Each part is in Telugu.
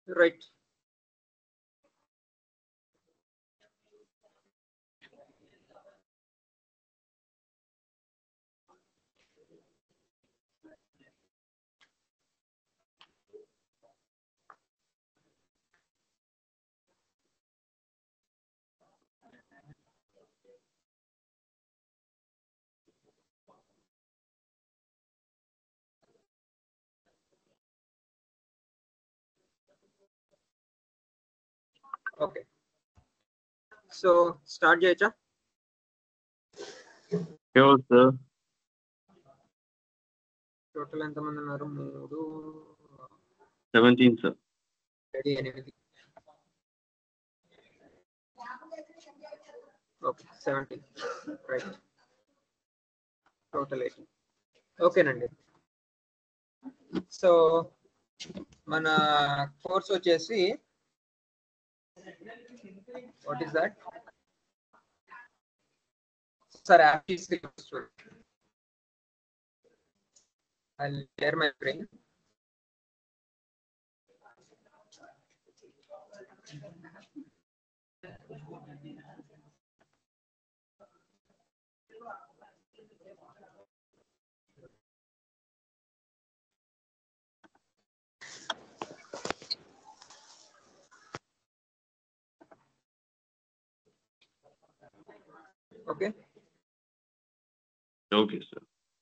రైట్ ఓకే సో స్టార్ట్ చేయొచ్చా Sure, sir. టోటల్ ఎంతమంది ఉన్నారు మూడు 17, sir. ఏడు ఎనిమిది okay seventeen right total eighteen ఓకేనండి సో మన కోర్స్ వచ్చేసి what is that sir aptitude చూడండి I'll clear my brain. Okay. Okay, sir.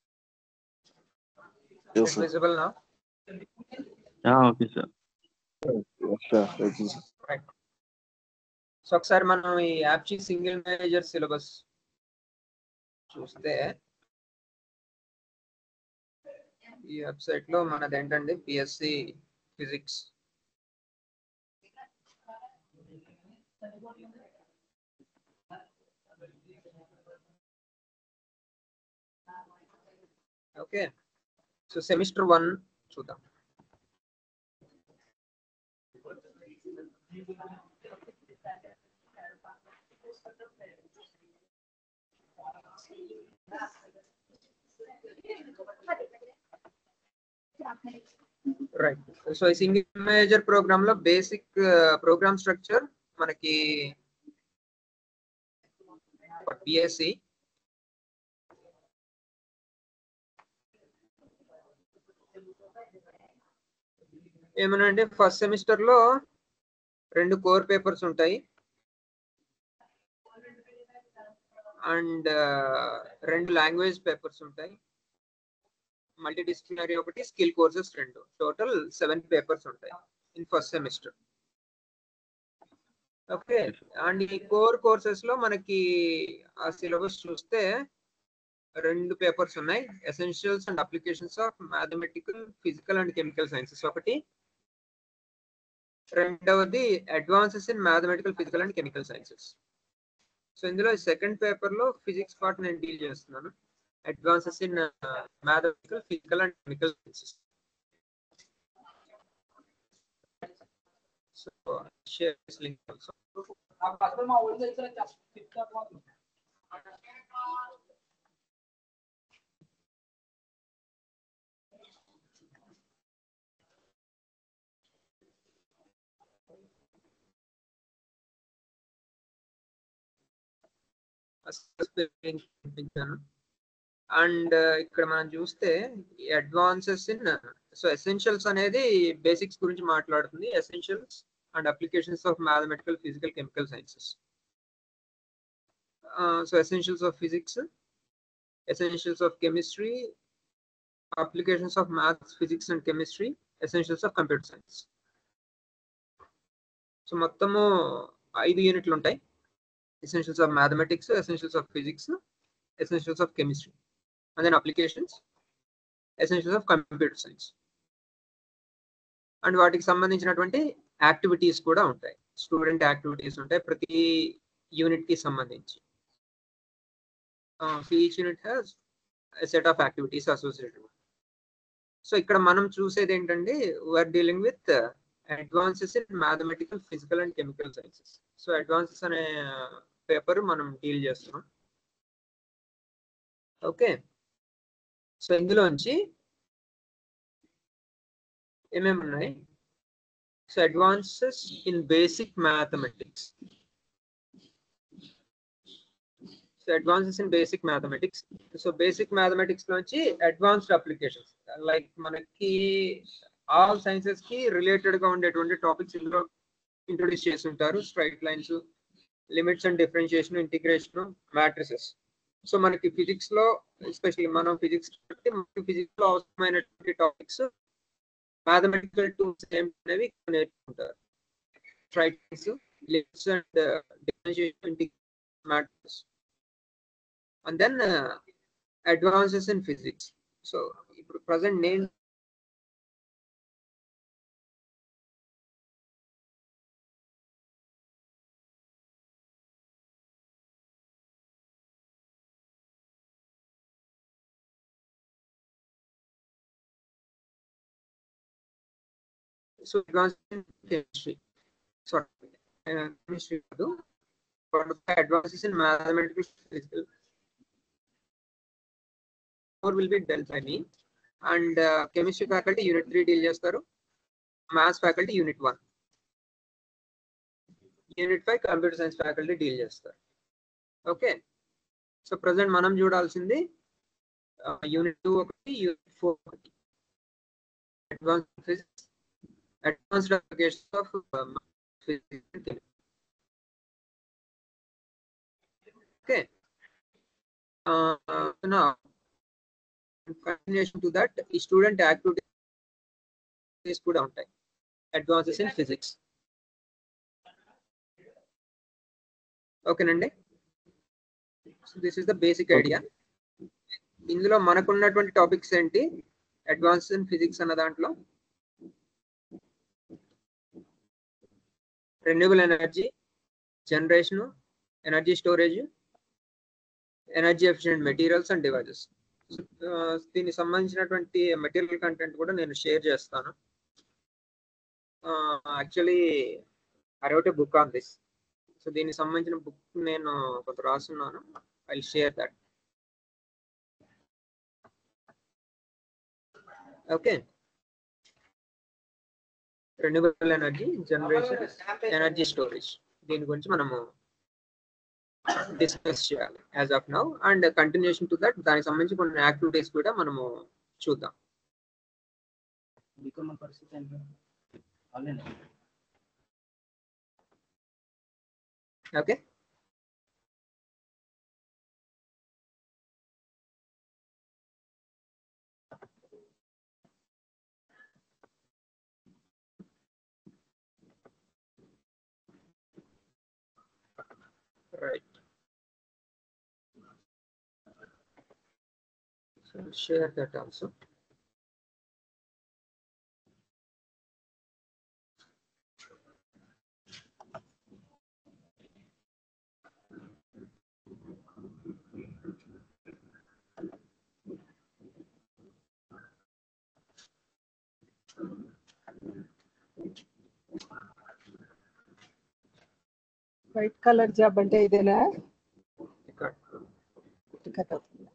Yes, It's sir. visible now. Ah, okay, sir. Yes, sir. It is. Right so ఒకసారి మనం ఈ యాప్చి సింగిల్ మేజర్ సిలబస్ చూస్తే ఈ వెబ్సైట్ లో మనది ఏంటండి BSc physics okay so semester one చూద్దాం రైట్ సో ఈ సింగిల్ మేజర్ ప్రోగ్రామ్ లో బేసిక్ ప్రోగ్రామ్ స్ట్రక్చర్ మనకి బిఎస్సి ఏమనంటే ఫస్ట్ సెమిస్టర్ లో రెండు కోర్ పేపర్స్ ఉంటాయి అండ్ రెండు లాంగ్వేజ్ పేపర్స్ ఉంటాయి మల్టీ డిసిప్లినరీ ఒకటి స్కిల్ కోర్సెస్ రెండు టోటల్ సెవెన్ పేపర్స్ ఉంటాయి in first semester okay and ఈ కోర్ కోర్సెస్ లో మనకి ఆ సిలబస్ చూస్తే రెండు పేపర్స్ ఉన్నాయి essentials and applications of mathematical physical and chemical sciences ఒకటి రెండవది advances in mathematical physical and chemical sciences so ఇందులో సెకండ్ పేపర్ లో ఫిజిక్స్ పార్ట్ నేను డీల్ చేస్తున్నాను advances in mathematical physical and chemical sciences so share this link also పంపించాను అండ్ ఇక్కడ మనం చూస్తే అడ్వాన్సెస్ ఇన్ సో ఎసెన్షియల్స్ అనేది బేసిక్స్ గురించి మాట్లాడుతుంది essentials and applications of mathematical physical chemical sciences so essentials of physics essentials of chemistry applications of maths physics and chemistry essentials of computer science so మొత్తము ఐదు యూనిట్లు ఉంటాయి essentials of mathematics, essentials of physics, essentials of chemistry, and then applications, essentials of computer science. And వాటికి సంబంధించినటువంటి యాక్టివిటీస్ కూడా ఉంటాయి స్టూడెంట్ యాక్టివిటీస్ ఉంటాయి ప్రతి యూనిట్ కి సంబంధించి each unit has set of activities associated so ఇక్కడ మనం చూసేది ఏంటంటే we are dealing with advances in mathematical physical and chemical sciences so advances అనే పేపర్ మనం డీల్ చేస్తున్నాం ఓకే సో ఇందులోంచి ఏమేమి ఉన్నాయి so advances in basic mathematics so advances in basic mathematics so basic mathematics నుంచి అడ్వాన్స్డ్ అప్లికేషన్స్ లైక్ మనకి ఆల్ సైన్సెస్ కి రిలేటెడ్ గా ఉండేటువంటి టాపిక్స్ ఇందులో ఇంట్రొడ్యూస్ చేస్తుంటారు straight lines limits and differentiation integration matrices so మనకి ఫిజిక్స్ లో ఎస్పెషల్లీ మనం ఫిజిక్స్ మనకి ఫిజిక్స్ లో అవసరమైనటువంటి టాపిక్స్ మ్యాథమెటికల్ టూల్స్ అనేవి నేర్చుకుంటారు straight lines limits and differentiation integration matrices and then advances in physics so ఇప్పుడు ప్రజెంట్ నేను so advance in chemistry sorry chemistry కాదు advances in mathematical physical four will be dealt by me and chemistry faculty unit three deal చేస్తారు maths faculty unit one unit five computer science faculty deal చేస్తారు ఓకే సో ప్రజెంట్ మనం చూడాల్సింది యూనిట్ టూ ఒకటి యూనిట్ ఫోర్ ఒకటి advance physics advanced applications of physics okay నా కంటిన్యూషన్ టు దట్ ఈ స్టూడెంట్ యాక్టివిటీస్ కూడా ఉంటాయి అడ్వాన్సెస్ ఇన్ ఫిజిక్స్ ఓకేనండి this is the basic idea ఇందులో మనకున్నటువంటి టాపిక్స్ ఏంటి అడ్వాన్స్ ఇన్ ఫిజిక్స్ అన్న దాంట్లో renewable energy generation energy storage energy efficient materials and devices దీనికి సంబంధించినటువంటి మెటీరియల్ కంటెంట్ కూడా నేను షేర్ చేస్తాను actually I wrote a book on this so దీనికి సంబంధించిన బుక్ నేను కొంత రాస్తున్నాను I share that okay renewable energy generation energy storage దీని గురించి మనము డిస్కస్ చేయాలి as of now and continuation to that దానికి సంబంధించి కొన్ని యాక్టివిటీస్ కూడా మనము చూద్దాం బికమ్ పరిస్థితి ఏంటి online okay right so I'll share that also white colour job అంటే ఇదేనా ఇక్కడ ticket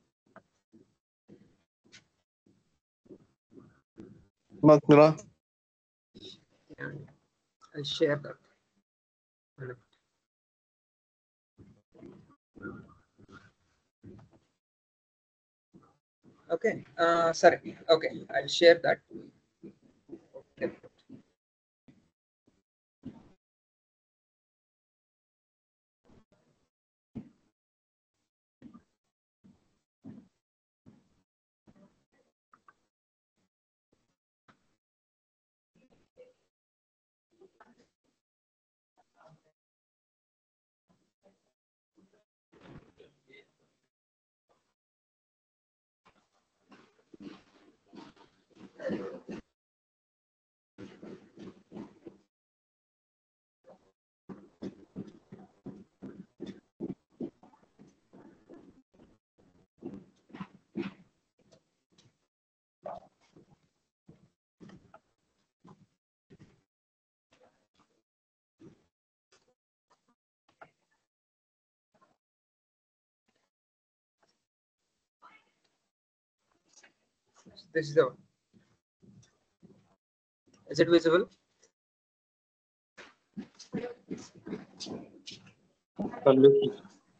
Makmira. and I'll share that okay uh sorry okay I'll share that okay. This is the one. Is it visible? కనిపిస్తుంది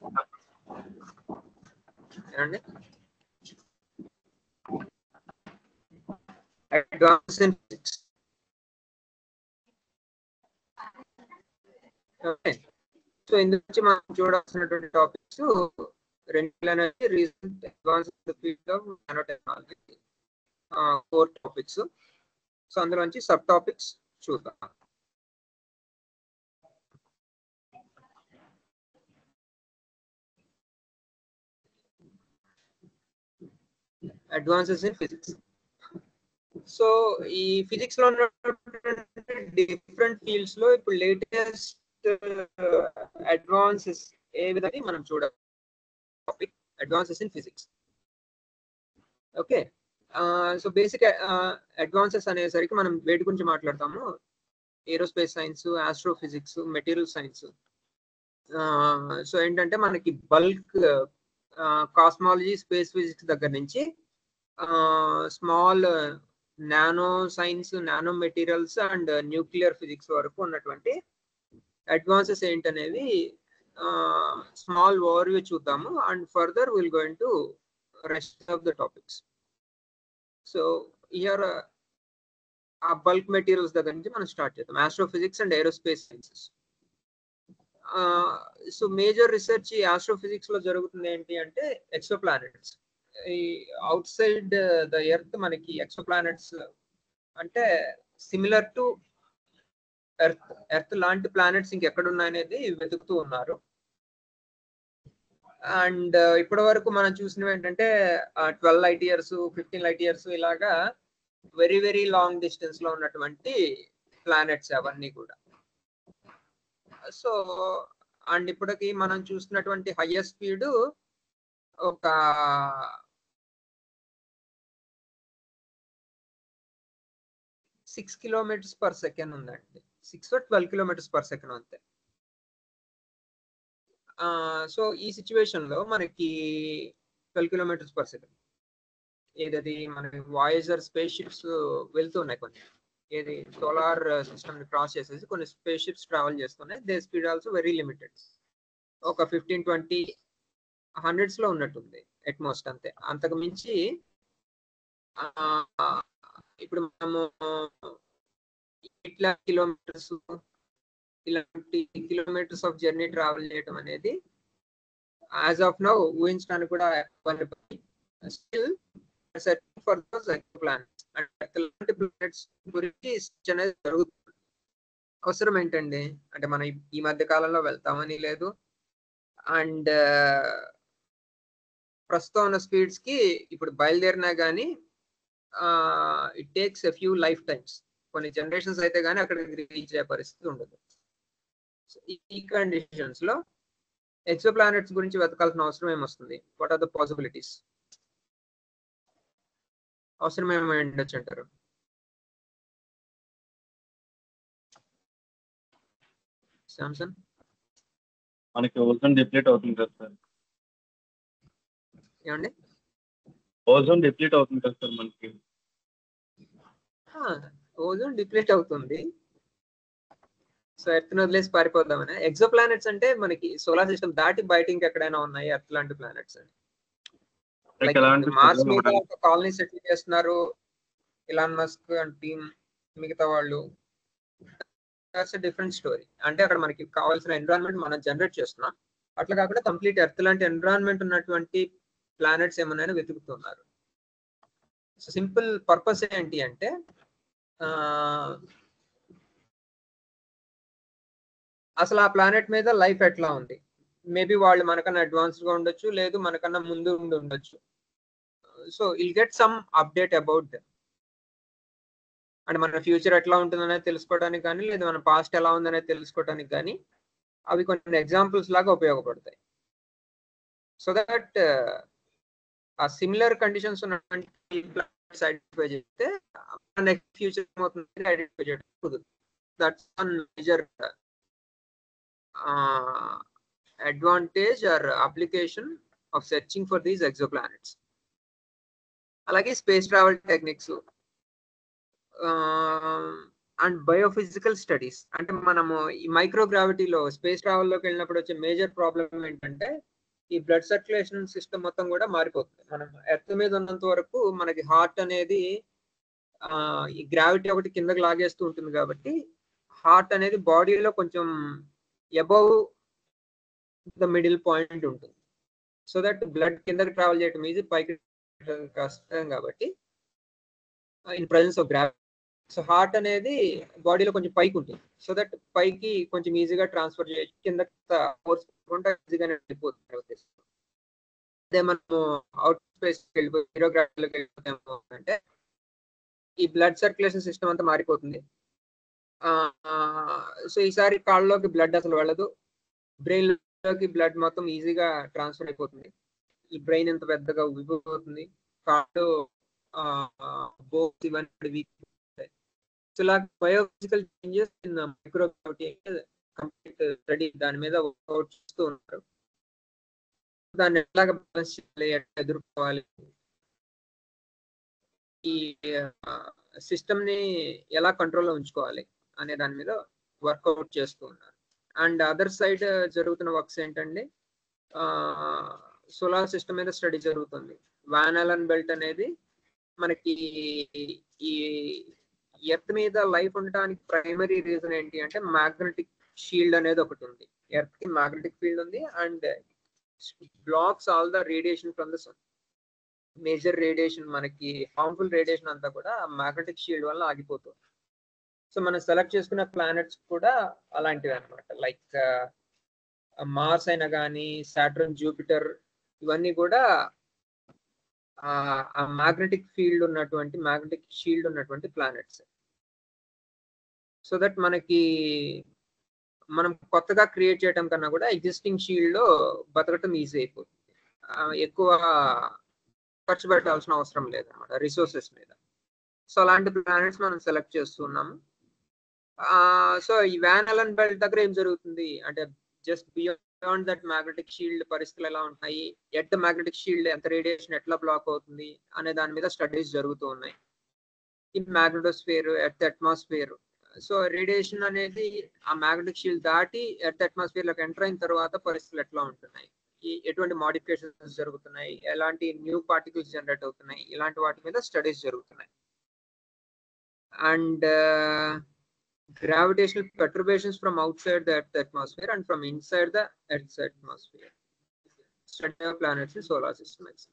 ఏమండి advance in physics okay so ఇందు నుంచి మనం చూడాల్సినటువంటి టాపిక్స్ రెండు అనేది recent advance field of nano technology four topics so అందులోంచి సబ్ టాపిక్స్ చూద్దాం అడ్వాన్సెస్ ఇన్ ఫిజిక్స్ సో ఈ ఫిజిక్స్ లో డిఫరెంట్ ఫీల్డ్స్ లో ఇప్పుడు లేటెస్ట్ అడ్వాన్సెస్ ఏ విధంగా మనం చూడాలి topic advances in physics okay so basic advances అనేసరికి మనం వేటి గురించి మాట్లాడతాము aerospace science astrophysics material science so ఏంటంటే మనకి బల్క్ కాస్మాలజీ స్పేస్ ఫిజిక్స్ దగ్గర నుంచి small nano science nano materials and nuclear physics వరకు ఉన్నటువంటి అడ్వాన్సెస్ ఏంటనేవి స్మాల్ ఓవర్వ్యూ చూద్దాము and further will going to rest of the topics so year ఆ బల్క్ మెటీరియల్స్ దగ్గర నుంచి మనం స్టార్ట్ చేద్దాం astrophysics and aerospace sciences so major research ఈ ఆస్ట్రోఫిజిక్స్ లో జరుగుతుంది ఏంటి అంటే ఎక్సో ప్లానెట్స్ ఈ అవుట్ సైడ్ ద ఎర్త్ మనకి ఎక్సో ప్లానెట్స్ అంటే సిమిలర్ టు ఎర్త్ ఎర్త్ లాంటి ప్లానెట్స్ ఇంకెక్కడ ఉన్నాయనేది వెతుకుతూ ఉన్నారు అండ్ ఇప్పటి వరకు మనం చూసినవి ఏంటంటే twelve light years fifteen light years ఇలాగా వెరీ వెరీ లాంగ్ డిస్టెన్స్ లో ఉన్నటువంటి ప్లానెట్స్ అవన్నీ కూడా సో అండ్ ఇప్పటికి మనం చూసినటువంటి హైయెస్ట్ స్పీడ్ ఒక సిక్స్ కిలోమీటర్స్ పర్ సెకండ్ ఉందండి six twelve kilometres per second అంతే సో ఈ సిచ్యువేషన్ లో మనకి ట్వెల్వ్ కిలోమీటర్స్ పర్ సెకండ్ ఏదది మన వాయేజర్ స్పేస్ షిప్స్ వెళ్తున్నాయి కొన్ని ఏది సోలార్ సిస్టమ్ ని క్రాస్ చేసేసి కొన్ని స్పేస్ షిప్స్ ట్రావెల్ చేస్తున్నాయి they speed also very limited ఒక ఫిఫ్టీన్ ట్వంటీ హండ్రెడ్స్ లో ఉన్నట్టుంది అట్మోస్ట్ అంతే అంతకు మించి ఇప్పుడు మనము ఇట్లా కిలోమీటర్స్ ఇలాంటి కిలోమీటర్స్ ఆఫ్ జర్నీ ట్రావెల్ చేయడం అనేది యాజ్ ఆఫ్ నౌ ఊహించడానికి కూడా స్టిల్ ఫర్ దోస్ ప్లానెట్స్ ఇలాంటి ప్లానెట్స్ గురించి అనేది జరుగుతుంది అవసరం ఏంటండి అంటే మనం ఈ మధ్య కాలంలో వెళ్తామని లేదు అండ్ ప్రస్తుతం ఉన్న స్పీడ్స్ కి ఇప్పుడు బయలుదేరినా కానీ it takes a few lifetimes కొన్ని జనరేషన్స్ అయితే కానీ అక్కడికి రీచ్ అయ్యే పరిస్థితి ఉండదు ఈ కండిషన్స్ లో ఎక్సో ప్లానెట్స్ గురించి వెతకాల్సిన అవసరం ఏమొస్తుంది వాట్ ఆర్ ద పాసిబిలిటీస్ అవసరం ఏమి ఉండొచ్చు అంటారు శాంసన్ మనకి ఓజోన్ డిప్లీట్ అవుతుంది కదా సార్ ఏమండి ఓజోన్ డిప్లీట్ అవుతుంది కదా సార్ మనకి ఓజోన్ డిప్లీట్ అవుతుంది సో ఎర్త్ వదిలేసి పారిపోదామని ఎక్సో ప్లానెట్స్ అంటే మనకి సోలార్ సిస్టమ్ దాటి బయట ఇంకెక్కడైనా ఉన్నాయి ఎర్త్ లాంటి ప్లానెట్స్ అని లైక్ ఎలాంటి మార్స్ మీద ఒక కాలనీ సెటిల్ చేస్తున్నారు ఇలాన్ మస్క్ అండ్ టీమ్ మిగతా వాళ్ళు దట్స్ డిఫరెంట్ స్టోరీ అంటే అక్కడ మనకి కావాల్సిన ఎన్విరాన్మెంట్ మనం జనరేట్ చేస్తున్నాం అట్లా కాకుండా కంప్లీట్ ఎర్త్ లాంటి ఎన్విరాన్మెంట్ ఉన్నటువంటి ప్లానెట్స్ ఏమన్నా వెతుకుతున్నారు సో సింపుల్ పర్పస్ ఏంటి అంటే అసలు ఆ ప్లానెట్ మీద లైఫ్ ఎట్లా ఉంది మేబీ వాళ్ళు మనకన్నా అడ్వాన్స్డ్ గా ఉండొచ్చు లేదు మనకన్నా ముందు ఉండి ఉండొచ్చు so I'll get some update about them అంటే మన ఫ్యూచర్ ఎట్లా ఉంటుందనేది తెలుసుకోవడానికి కానీ లేదా మన పాస్ట్ ఎలా ఉందనేది తెలుసుకోవడానికి కానీ అవి కొన్ని ఎగ్జాంపుల్స్ లాగా ఉపయోగపడతాయి సో దట్ ఆ సిమిలర్ కండిషన్స్ ఉన్నటువంటి ఐడెంటిఫై చేస్తే నెక్స్ట్ ఫ్యూచర్ ఏమవుతుంది ఐడెంటిఫై చేయడం కుదురు that's one major advantage or application of searching for these exoplanets అలాగే space travel techniques and biophysical studies అంటే మనము ఈ మైక్రోగ్రావిటీలో స్పేస్ ట్రావెల్లోకి వెళ్ళినప్పుడు వచ్చే మేజర్ ప్రాబ్లం ఏంటంటే ఈ బ్లడ్ సర్క్యులేషన్ సిస్టమ్ మొత్తం కూడా మారిపోతుంది మనం ఎర్త్ మీద ఉన్నంత వరకు మనకి హార్ట్ అనేది ఆ, ఈ గ్రావిటీ ఒకటి కిందకి లాగేస్తూ ఉంటుంది కాబట్టి హార్ట్ అనేది బాడీలో కొంచెం అబౌవ్ ద మిడిల్ పాయింట్ ఉంటుంది సో దట్ బ్లడ్ కిందకి ట్రావెల్ చేయడం ఈజీ పైకి కష్టం కాబట్టి in presence of gravity so heart అనేది బాడీలో కొంచెం పైకి ఉంటుంది సో దట్ పైకి కొంచెం ఈజీగా ట్రాన్స్ఫర్ చేయొచ్చు కింద ఫోర్స్ ఈజీగానే వెళ్ళిపోతుంది ఉద్దేశం అదే మనము అవుట్ స్పేస్ వెళ్ళిపోయి హీరోగ్రాఫీలోకి వెళ్ళిపోతాము అంటే ఈ బ్లడ్ సర్క్యులేషన్ సిస్టమ్ అంతా మారిపోతుంది సో ఈసారి కాళ్ళలోకి బ్లడ్ అసలు వెళ్ళదు బ్రెయిన్ లోకి బ్లడ్ మొత్తం ఈజీగా ట్రాన్స్ఫర్ అయిపోతుంది ఈ బ్రెయిన్ ఎంత పెద్దగా ఉబ్బిపోతుంది కాళ్ళు బోన్స్ ఇవన్నీ వీక్ సో ఇలా biophysical changes in microgravity complete study దాని మీద వర్కౌట్ చేస్తూ ఉన్నారు దాన్ని ఎట్లాగ balance చేయాలి ఎట్లా ఎదుర్కోవాలి ఈ సిస్టమ్ ని ఎలా కంట్రోల్లో ఉంచుకోవాలి అనే దాని మీద వర్కౌట్ చేస్తూ ఉన్నారు అండ్ అదర్ సైడ్ జరుగుతున్న వర్క్స్ ఏంటంటే సోలార్ సిస్టమ్ మీద స్టడీ జరుగుతుంది వాన్ అలన్ బెల్ట్ అనేది మనకి ఈ ఎర్త్ మీద లైఫ్ ఉండడానికి ప్రైమరీ రీజన్ ఏంటి అంటే మ్యాగ్నెటిక్ షీల్డ్ అనేది ఒకటి ఉంది ఎర్త్ కి మ్యాగ్నెటిక్ ఫీల్డ్ ఉంది and blocks all the radiation from the sun major radiation మనకి హార్మ్ఫుల్ రేడియేషన్ అంతా కూడా మ్యాగ్నెటిక్ షీల్డ్ వల్ల ఆగిపోతుంది సో మనం సెలెక్ట్ చేసుకున్న ప్లానెట్స్ కూడా అలాంటివి అనమాట లైక్ మార్స్ అయినా కానీ సాటర్న్ జూపిటర్ ఇవన్నీ కూడా ఆ మ్యాగ్నెటిక్ ఫీల్డ్ ఉన్నటువంటి మ్యాగ్నెటిక్ షీల్డ్ ఉన్నటువంటి ప్లానెట్స్ సో దట్ మనకి మనం కొత్తగా క్రియేట్ చేయడం కన్నా కూడా ఎగ్జిస్టింగ్ షీల్డ్ లో బతకటం ఈజీ అయిపోతుంది ఆ, ఎక్కువ ఖర్చు పెట్టాల్సిన అవసరం లేదన్నమాట రిసోర్సెస్ మీద సో అలాంటి ప్లానెట్స్ మనం సెలెక్ట్ చేస్తున్నాము సో ఈ వ్యాన్ అలన్ బెల్ట్ దగ్గర ఏం జరుగుతుంది అంటే just beyond that magnetic shield పరిస్థితులు ఎలా ఉంటాయి ఎట్ మ్యాగ్నెటిక్ షీల్డ్ ఎంత రేడియేషన్ ఎట్లా బ్లాక్ అవుతుంది అనే దాని మీద స్టడీస్ జరుగుతూ ఉన్నాయి ఈ magnetosphere at atmosphere so radiation అనేది ఆ మ్యాగ్నెటిక్ షీల్డ్ దాటి ఎర్త్ అట్మాస్ఫియర్ లోకి ఎంటర్ అయిన తర్వాత పరిస్థితులు ఎట్లా ఉంటున్నాయి ఈ ఎటువంటి మోడిఫికేషన్స్ జరుగుతున్నాయి ఎలాంటి న్యూ పార్టికల్స్ జనరేట్ అవుతున్నాయి ఇలాంటి వాటి మీద స్టడీస్ జరుగుతున్నాయి and gravitational perturbations from outside the Earth atmosphere and from inside the Earth's atmosphere. Study of planets in solar system, etc.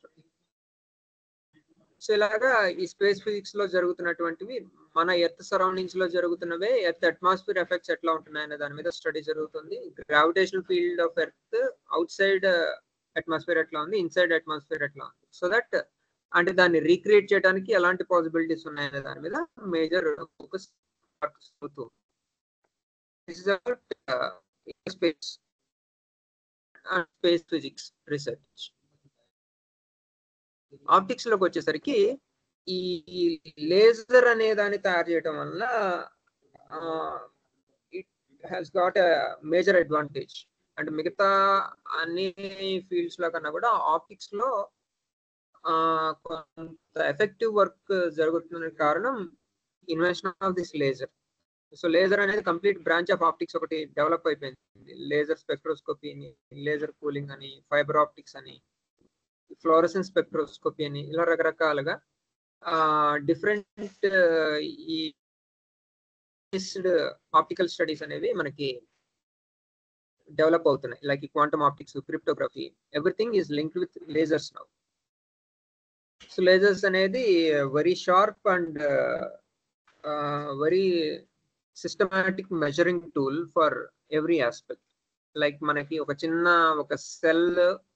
So ఇలాగా ఈ స్పేస్ ఫిజిక్స్ లో జరుగుతున్నటువంటివి మన ఎర్త్ సరౌండింగ్స్ లో జరుగుతున్నవే ఎర్త్ అట్మాస్ఫియర్ ఎఫెక్ట్స్ ఎట్లా ఉంటున్నాయి అనే దాని మీద స్టడీ జరుగుతుంది gravitational field of earth outside atmosphere ఎట్లా ఉంది ఇన్సైడ్ అట్మాస్ఫియర్ ఎట్లా ఉంది సో దట్ అంటే దాన్ని రీక్రియేట్ చేయడానికి ఎలాంటి పాసిబిలిటీస్ ఉన్నాయనే దాని మీద మేజర్ ఫోకస్ అవుతూ this is about space and space physics research optics లోకి వచ్చేసరికి ఈ లేజర్ అనే దాన్ని తయారు చేయడం వల్ల it has got a major advantage అంటే మిగతా అన్ని ఫీల్డ్స్ లో కన్నా కూడా ఆప్టిక్స్ లో ఆ, కొంత ఎఫెక్టివ్ వర్క్ జరుగుతున్న కారణం invention of this laser so laser అనేది కంప్లీట్ బ్రాంచ్ ఆఫ్ ఆప్టిక్స్ ఒకటి డెవలప్ అయిపోయింది లేజర్ స్పెక్ట్రోస్కోపీ అని లేజర్ కూలింగ్ అని ఫైబర్ ఆప్టిక్స్ అని ఫ్లోరసెన్స్ స్పెక్ట్రోస్కోపీ అని ఇలా రకరకాలుగా డిఫరెంట్ ఈ ఆప్టికల్ స్టడీస్ అనేవి మనకి డెవలప్ అవుతున్నాయి like quantum optics cryptography everything is linked with lasers now so lasers అనేది very sharp and very systematic measuring tool for every aspect like మనకి ఒక చిన్న ఒక సెల్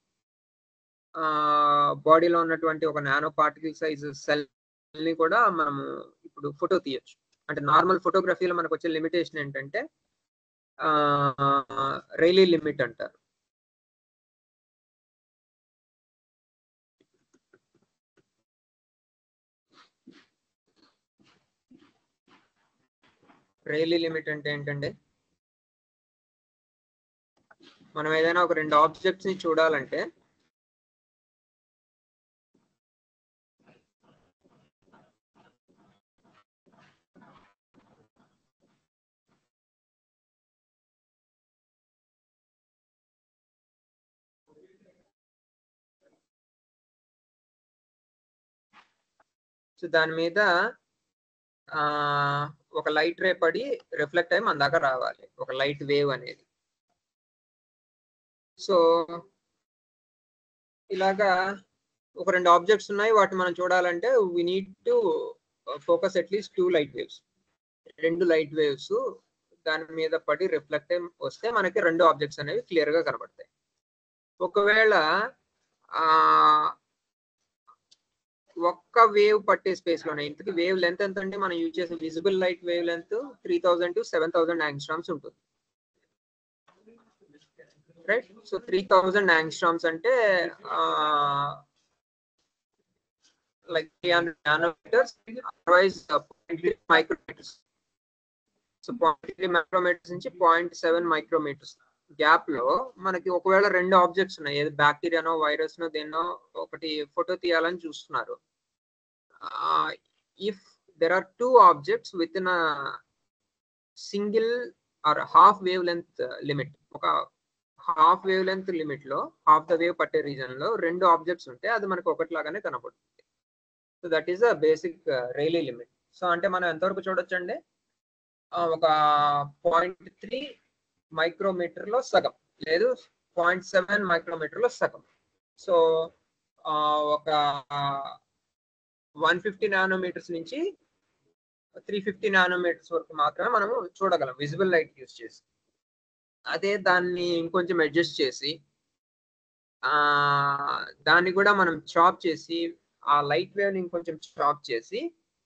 బాడీలో ఉన్నటువంటి ఒక నానో పార్టికల్ సైజ్ సెల్ ని కూడా మనము ఇప్పుడు ఫోటో తీయొచ్చు అంటే నార్మల్ ఫోటోగ్రఫీలో మనకు వచ్చే లిమిటేషన్ ఏంటంటే రైలీ లిమిట్ అంటారు రైలీ లిమిట్ అంటే ఏంటంటే మనం ఏదైనా ఒక రెండు ఆబ్జెక్ట్స్ ని చూడాలంటే సో దాని మీద ఆ ఒక లైట్ రే పడి రిఫ్లెక్ట్ అయ్యి మన దాకా రావాలి ఒక లైట్ వేవ్ అనేది సో ఇలాగా ఒక రెండు ఆబ్జెక్ట్స్ ఉన్నాయి వాటిని మనం చూడాలంటే we need to focus at least two light waves రెండు లైట్ వేవ్స్ దాని మీద పడి రిఫ్లెక్ట్ వస్తే మనకి రెండు ఆబ్జెక్ట్స్ అనేవి క్లియర్ గా కనబడతాయి ఒకవేళ ఆ ఒక్క వేవ్ పట్టే స్పేస్ లోనే ఇంతకి వేవ్ లెంత్ ఎంత అంటే మనం యూజ్ చేసే visible light wavelength three thousand to seven thousand angstroms ఉంటుంది right so three thousand angstroms అంటే like three hundred nanometres otherwise micrometres so point three micrometres నుంచి పాయింట్ సెవెన్ మైక్రోమీటర్స్ గ్యాప్ లో మనకి ఒకవేళ రెండు ఆబ్జెక్ట్స్ ఉన్నాయి ఏది బ్యాక్టీరియానో వైరస్ నో దేన్నో ఒకటి ఫోటో తీయాలని చూస్తున్నారు if there are two objects within single or half wavelength limit ఒక హాఫ్ వేవ్ లెంత్ లిమిట్ లో హాఫ్ ద వేవ్ పట్టే రీజన్ లో రెండు ఆబ్జెక్ట్స్ ఉంటే అది మనకు ఒకటిలాగానే కనపడుతుంది so that is the basic Rayleigh limit so అంటే మనం ఎంతవరకు చూడొచ్చండి ఆ, ఒక పాయింట్ త్రీ మైక్రోమీటర్ లో సగం లేదు పాయింట్ సెవెన్ మైక్రోమీటర్ లో సగం సో ఆ, ఒక వన్ ఫిఫ్టీ నానోమీటర్స్ నుంచి త్రీ ఫిఫ్టీ నానోమీటర్స్ వరకు మాత్రమే మనము చూడగలం విజిబుల్ లైట్ యూస్ చేసి అదే దాన్ని ఇంకొంచెం అడ్జస్ట్ చేసి ఆ దాన్ని కూడా మనం చాప్ చేసి ఆ లైట్ వేవ్ ని ఇంకొంచెం చాప్ చేసి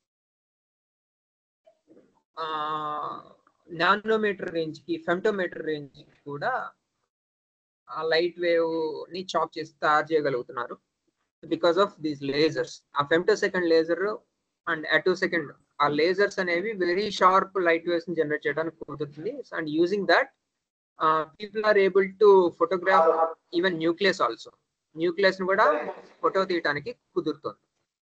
ఆ నానోమీటర్ రేంజ్ కి ఫెమ్టోమీటర్ రేంజ్ కి కూడా ఆ లైట్ వేవ్ ని చాప్ చేసి తయారు చేయగలుగుతున్నారు బికాస్ ఆఫ్ దీస్ లేజర్స్ ఆ femtosecond laser and attosecond ఆ లేజర్స్ అనేవి వెరీ షార్ప్ లైట్ వేవ్స్ ని జనరేట్ చేయడానికి కుదురుతుంది and using that people are able to photograph even nucleus also nucleus ని కూడా ఫోటో తీయడానికి కుదురుతుంది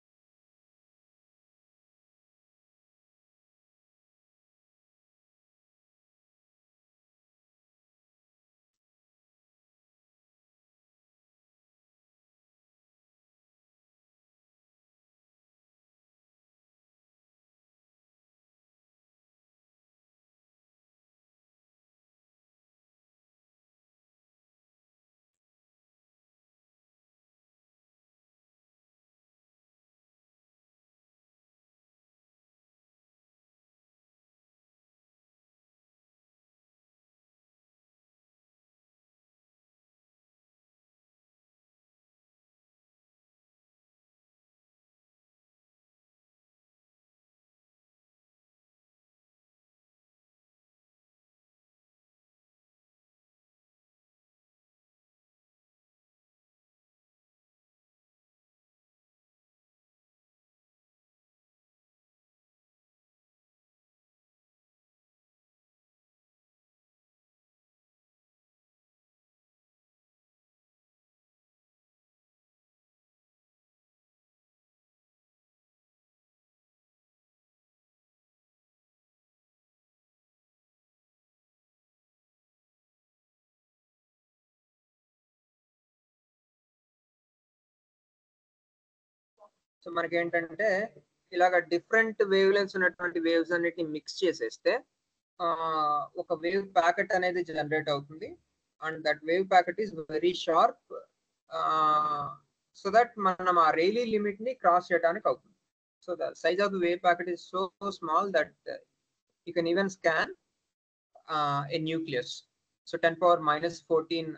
సో మనకి ఏంటంటే ఇలాగ డిఫరెంట్ వేవ్ లెన్స్ ఉన్నటువంటి వేవ్స్ అన్నిటిని మిక్స్ చేసేస్తే ఆ, ఒక వేవ్ ప్యాకెట్ అనేది జనరేట్ అవుతుంది and that wave packet is very sharp so that మనం ఆ రైలీ లిమిట్ ని క్రాస్ చేయడానికి అవుతుంది so the size of the wave packet is so small that you can even scan a nucleus so ten power minus fourteen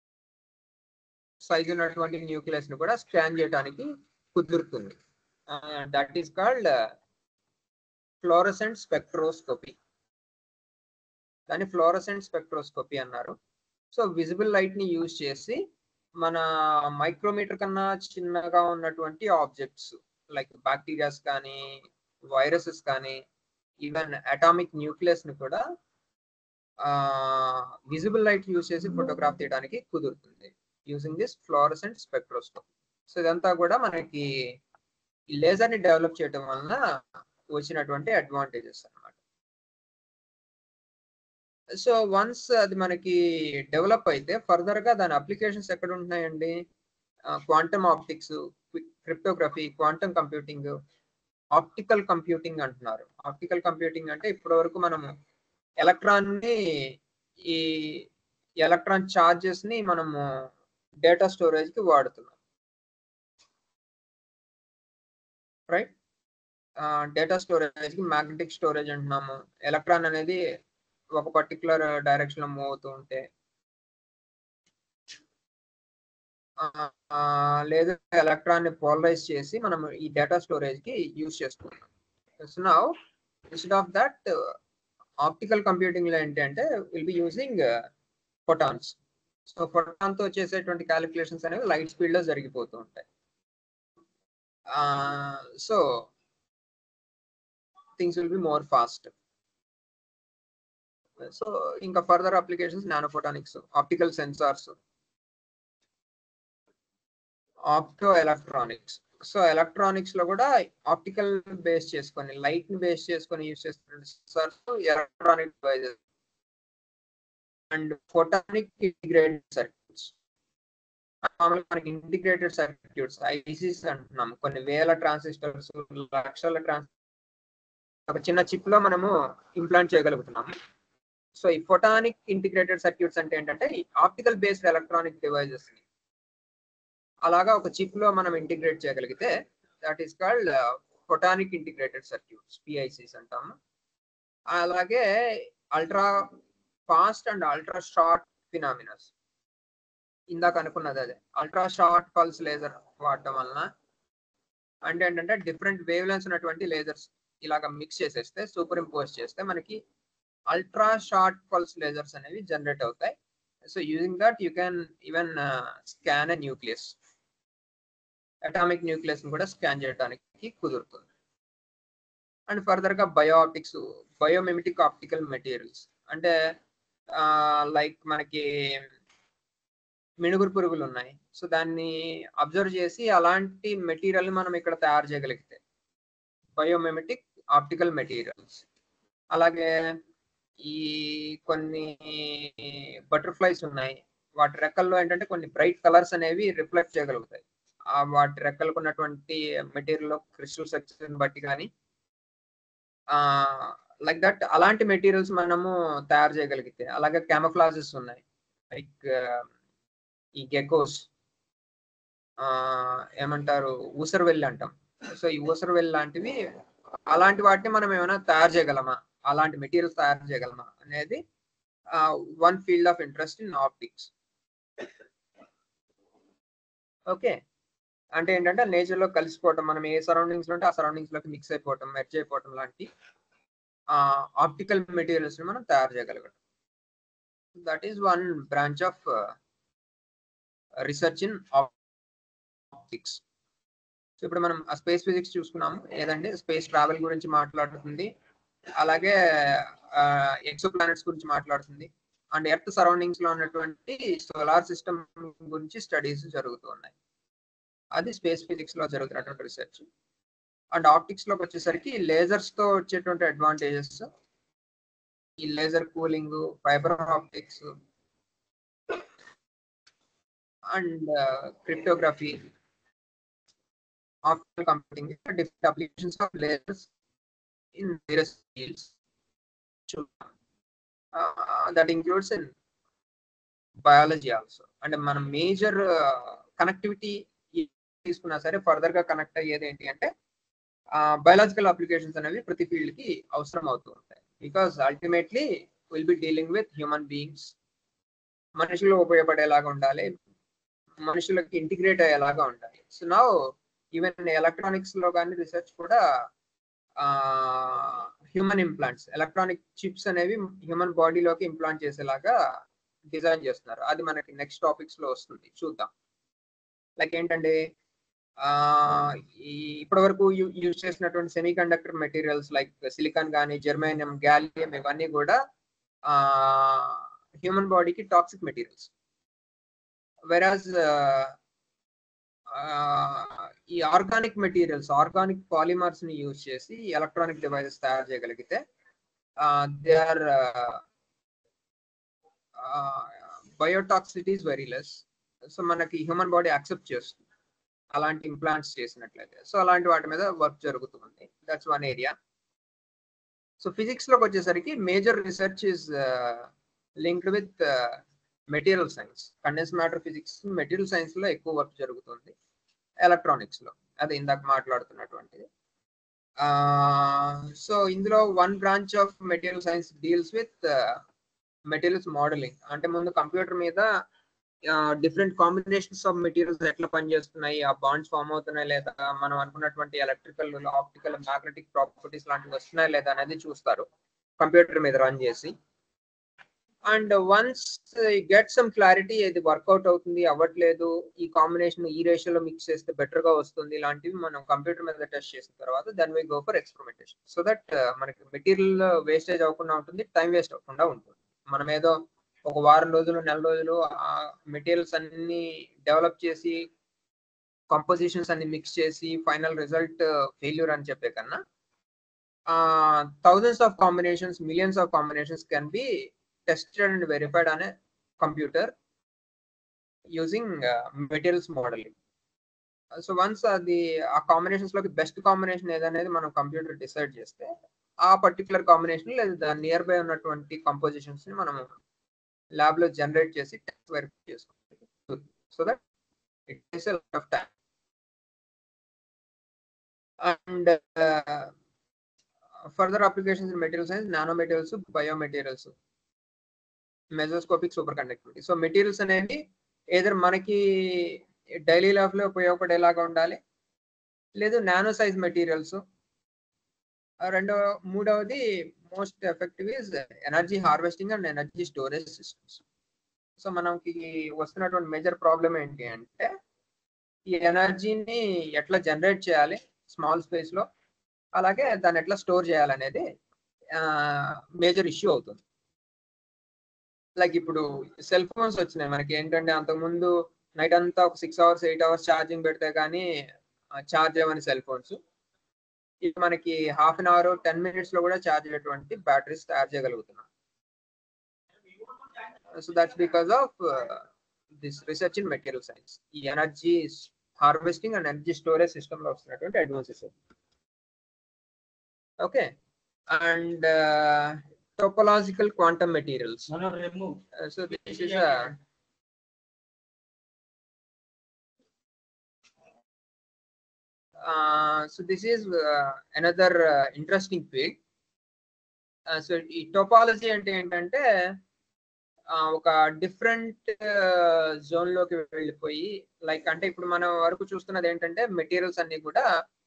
size ఉన్నటువంటి న్యూక్లియస్ ని కూడా స్కాన్ చేయడానికి కుదురుతుంది that is called fluorescent spectroscopy దాన్ని ఫ్లోరసెంట్ స్పెక్ట్రోస్కోపీ అన్నారు సో విజిబుల్ లైట్ ని యూజ్ చేసి మన మైక్రోమీటర్ కన్నా చిన్నగా ఉన్నటువంటి ఆబ్జెక్ట్స్ లైక్ బ్యాక్టీరియాస్ కానీ వైరసెస్ కానీ ఈవెన్ అటామిక్ న్యూక్లియస్ ని కూడా విజిబుల్ లైట్ యూజ్ చేసి ఫోటోగ్రాఫ్ తీయడానికి కుదురుతుంది using this fluorescent spectroscopy so ఇదంతా కూడా మనకి ఈ లేజర్ ని డెవలప్ చేయడం వలన వచ్చినటువంటి అడ్వాంటేజెస్ అన్నమాట సో వన్స్ అది మనకి డెవలప్ అయితే ఫర్దర్ గా దాని అప్లికేషన్స్ ఎక్కడ ఉంటున్నాయండి quantum optics cryptography quantum computing optical computing అంటున్నారు ఆప్టికల్ కంప్యూటింగ్ అంటే ఇప్పటి వరకు మనము ఎలక్ట్రాన్ ని ఈ ఎలక్ట్రాన్ చార్జెస్ ని మనము డేటా స్టోరేజ్ కి వాడుతున్నాం రైట్ డేటా స్టోరేజ్ కి మ్యాగ్నెటిక్ స్టోరేజ్ అంటున్నాము ఎలక్ట్రాన్ అనేది ఒక పర్టికులర్ డైరెక్షన్ లో మూవ్ అవుతూ ఉంటే ఆ, ఆ, లేదు ఎలక్ట్రాన్ ని పోలరైజ్ చేసి మనం ఈ డేటా స్టోరేజ్ కి యూజ్ చేసుకుంటాం so now instead of that optical computing లో ఏంటి అంటే will be using photons so photon తో చేసేటువంటి క్యాలిక్యులేషన్స్ అనేవి లైట్ స్పీడ్ లో జరిగిపోతూ ఉంటాయి so things will be more fast so ఇంకా further applications nano photonics optical sensors opto electronics so electronics లో కూడా ఆప్టికల్ బేస్ చేసుకొని లైట్ ని బేస్ చేసుకొని యూజ్ చేస్తున్న sensors electronic devices and photonic integrated circuits మామూలుగా మనకి ఇంటిగ్రేటెడ్ సర్క్యూట్స్ ఐసీస్ అంటున్నాం కొన్ని వేల ట్రాన్సిస్టర్స్ లక్షల ట్రాన్స్ ఒక చిన్న చిప్ లో మనము ఇంప్లాంట్ చేయగలుగుతున్నాము సో ఈ ఫోటానిక్ ఇంటిగ్రేటెడ్ సర్క్యూట్స్ అంటే ఏంటంటే ఆప్టికల్ బేస్డ్ ఎలక్ట్రానిక్ డివైజెస్ ని అలాగా ఒక చిప్ లో మనం ఇంటిగ్రేట్ చేయగలిగితే that is called photonic integrated circuits PICs అంటాము అలాగే ultra fast and ultra short phenomenons ఇందాక అనుకున్నది అదే అల్ట్రా షార్ట్ పల్స్ లేజర్ వాడటం వలన అంటే ఏంటంటే డిఫరెంట్ వేవ్ లెన్స్ ఉన్నటువంటి లేజర్స్ ఇలాగ మిక్స్ చేసేస్తే సూపర్ ఇంపోజ్ చేస్తే మనకి అల్ట్రా షార్ట్ పల్స్ లేజర్స్ అనేవి జనరేట్ అవుతాయి so using that you can even scan a nucleus atomic nucleus కూడా స్కాన్ చేయడానికి కుదురుతుంది అండ్ ఫర్దర్ గా bio optics biomimetic optical materials అంటే లైక్ మనకి మిణుగురు పురుగులు ఉన్నాయి సో దాన్ని అబ్జర్వ్ చేసి అలాంటి మెటీరియల్ మనం ఇక్కడ తయారు చేయగలిగితే బయోమిమిటిక్ ఆప్టికల్ మెటీరియల్స్ అలాగే ఈ కొన్ని బటర్ఫ్లైస్ ఉన్నాయి వాటి రెక్కల్లో ఏంటంటే కొన్ని బ్రైట్ కలర్స్ అనేవి రిఫ్లెక్ట్ చేయగలుగుతాయి ఆ వాటి రెక్కలకు ఉన్నటువంటి మెటీరియల్ క్రిస్టల్ స్ట్రక్చర్ బట్టి కానీ లైక్ దట్ అలాంటి మెటీరియల్స్ మనము తయారు చేయగలిగితే అలాగే క్యామఫ్లాజెస్ ఉన్నాయి లైక్ ఈ గెకోస్ ఏమంటారు ఊసరవెల్లి అంటాం సో ఈ ఊసరవెల్లి లాంటివి అలాంటి వాటిని మనం ఏమైనా తయారు చేయగలమా అలాంటి మెటీరియల్స్ తయారు చేయగలమా అనేది one field of interest in optics okay అంటే ఏంటంటే నేచర్ లో కలిసిపోవటం మనం ఏ సరౌండింగ్స్ లో ఉంటే ఆ సరౌండింగ్స్ లోకి మిక్స్ అయిపోవటం మెర్జ్ అయిపోవటం లాంటి ఆప్టికల్ మెటీరియల్స్ ని మనం తయారు చేయగలగడం that is one branch of research in optics so ఇప్పుడు మనం ఆ స్పేస్ ఫిజిక్స్ చూసుకున్నాము ఏదంటే స్పేస్ ట్రావెల్ గురించి మాట్లాడుతుంది అలాగే ఎక్సో ప్లానెట్స్ గురించి మాట్లాడుతుంది అండ్ ఎర్త్ సరౌండింగ్స్ లో ఉన్నటువంటి సోలార్ సిస్టమ్ గురించి స్టడీస్ జరుగుతూ ఉన్నాయి అది స్పేస్ ఫిజిక్స్ లో జరుగుతున్నటువంటి రీసెర్చ్ అండ్ ఆప్టిక్స్ లోకి వచ్చేసరికి లేజర్స్ తో వచ్చేటువంటి అడ్వాంటేజెస్ ఈ laser cooling fibre optics and cryptography optical computing different applications of lasers in various fields that includes in biology also అంటే మనం మేజర్ కనెక్టివిటీ తీసుకున్నా సరే ఫర్దర్ గా కనెక్ట్ అయ్యేది ఏంటి అంటే బయాలజికల్ అప్లికేషన్స్ అనేవి ప్రతి ఫీల్డ్ కి అవసరం అవుతూ ఉంటాయి because ultimately will be dealing with human beings మనుషులు ఉపయోగపడేలాగా ఉండాలి మనుషులకి ఇంటిగ్రేట్ అయ్యేలాగా ఉండాలి సో నా ఈవెన్ ఎలక్ట్రానిక్స్ లో కానీ రీసెర్చ్ కూడా హ్యూమన్ ఇంప్లాంట్స్ ఎలక్ట్రానిక్ చిప్స్ అనేవి హ్యూమన్ బాడీలోకి ఇంప్లాంట్ చేసేలాగా డిజైన్ చేస్తున్నారు అది మనకి నెక్స్ట్ టాపిక్స్ లో వస్తుంది చూద్దాం లైక్ ఏంటంటే ఇప్పటి వరకు యూజ్ చేసినటువంటి semiconductor materials like silicon కానీ జెర్మేనియం గ్యాలియం ఇవన్నీ కూడా హ్యూమన్ బాడీకి టాక్సిక్ మెటీరియల్స్ వెరాజ్ ఈ ఆర్గానిక్ మెటీరియల్స్ ఆర్గానిక్ పాలిమర్స్ ని యూజ్ చేసి ఎలక్ట్రానిక్ డివైసెస్ తయారు చేయగలిగితే they are biotoxicity is very less so మనకి హ్యూమన్ బాడీ యాక్సెప్ట్ చేస్తుంది అలాంటి ఇంప్లాంట్స్ చేసినట్లయితే సో అలాంటి వాటి మీద వర్క్ జరుగుతుంది that's one area so physics లోకి వచ్చేసరికి major research is linked with material science condensed matter physics material science లో ఎక్కువ వర్క్ జరుగుతుంది ఎలక్ట్రానిక్స్ లో అదే ఇందాక మాట్లాడుతున్నటువంటిది సో ఇందులో one branch of material science deals with materials modelling అంటే ముందు కంప్యూటర్ మీద డిఫరెంట్ కాంబినేషన్స్ ఆఫ్ మెటీరియల్స్ ఎట్లా పనిచేస్తున్నాయి ఆ బాండ్స్ ఫామ్ అవుతున్నాయి లేదా మనం అనుకున్నటువంటి ఎలక్ట్రికల్ ఆప్టికల్ మ్యాగ్నెటిక్ ప్రాపర్టీస్ లాంటివి వస్తున్నాయి లేదా అనేది చూస్తారు కంప్యూటర్ మీద రన్ చేసి and once get some clarity ఇది వర్కౌట్ అవుతుంది అవ్వట్లేదు ఈ కాంబినేషన్ ఈ రేషియోలో మిక్స్ చేస్తే బెటర్ గా వస్తుంది ఇలాంటివి మనం కంప్యూటర్ మీద టెస్ట్ చేసిన తర్వాత then we go for experimentation so that మనకి మెటీరియల్ వేస్టేజ్ అవ్వకుండా ఉంటుంది టైం వేస్ట్ అవ్వకుండా ఉంటుంది మనం ఏదో ఒక వారం రోజులు నెల రోజులు ఆ మెటీరియల్స్ అన్ని డెవలప్ చేసి కంపోజిషన్స్ అన్ని మిక్స్ చేసి ఫైనల్ రిజల్ట్ ఫెయిల్యూర్ అని చెప్పే కన్నా thousands of combinations millions of combinations can be tested and verified అనే computer using materials modelling so once అది ఆ కాంబినేషన్స్ లోకి బెస్ట్ కాంబినేషన్ ఏదనేది మనం కంప్యూటర్ డిసైడ్ చేస్తే ఆ పర్టికులర్ కాంబినేషన్ లేదా దాని నియర్ బై ఉన్నటువంటి కంపోజిషన్స్ ని మనం ల్యాబ్ లో జనరేట్ చేసి టెస్ట్ వెరిఫై చేసుకుంటాం so that it takes a lot of time and further applications in material science nano materials bio materials mesoscopic superconductivity so materials అనేవి ఏదర్ మనకి డైలీ లైఫ్ లో ఉపయోగపడేలాగా ఉండాలి లేదు నానో సైజ్ మెటీరియల్స్ రెండో మూడవది most effective is energy harvesting and energy storage systems so మనకి వస్తున్నటువంటి మేజర్ ప్రాబ్లం ఏంటి అంటే ఈ ఎనర్జీని ఎట్లా జనరేట్ చేయాలి స్మాల్ స్పేస్ లో అలాగే దాన్ని ఎట్లా స్టోర్ చేయాలనేది మేజర్ ఇష్యూ అవుతుంది లైక్ ఇప్పుడు సెల్ ఫోన్స్ వచ్చినాయి మనకి ఏంటంటే అంతకుముందు నైట్ అంతా ఒక six hours eight hours charging పెడితే కానీ ఛార్జ్ అవ్వని సెల్ ఫోన్స్ ఇది మనకి half an hour ten minutes లో కూడా ఛార్జ్ అయ్యేటువంటి బ్యాటరీస్ తయారు చేయగలుగుతున్నాం so that's because of this research in material science ఈ energy harvesting and energy storage system లో వస్తున్నటువంటి advances okay and topological quantum materials మనం remove. So this is uh, so this is uh, another uh, interesting field uh, so ఈ టోపాలజీ అంటే ఏంటంటే uh, ఒక డిఫరెంట్ జోన్ లోకి వెళ్ళిపోయి లైక్ అంటే ఇప్పుడు మనం వరకు చూస్తున్నది ఏంటంటే మెటీరియల్స్ అన్ని కూడా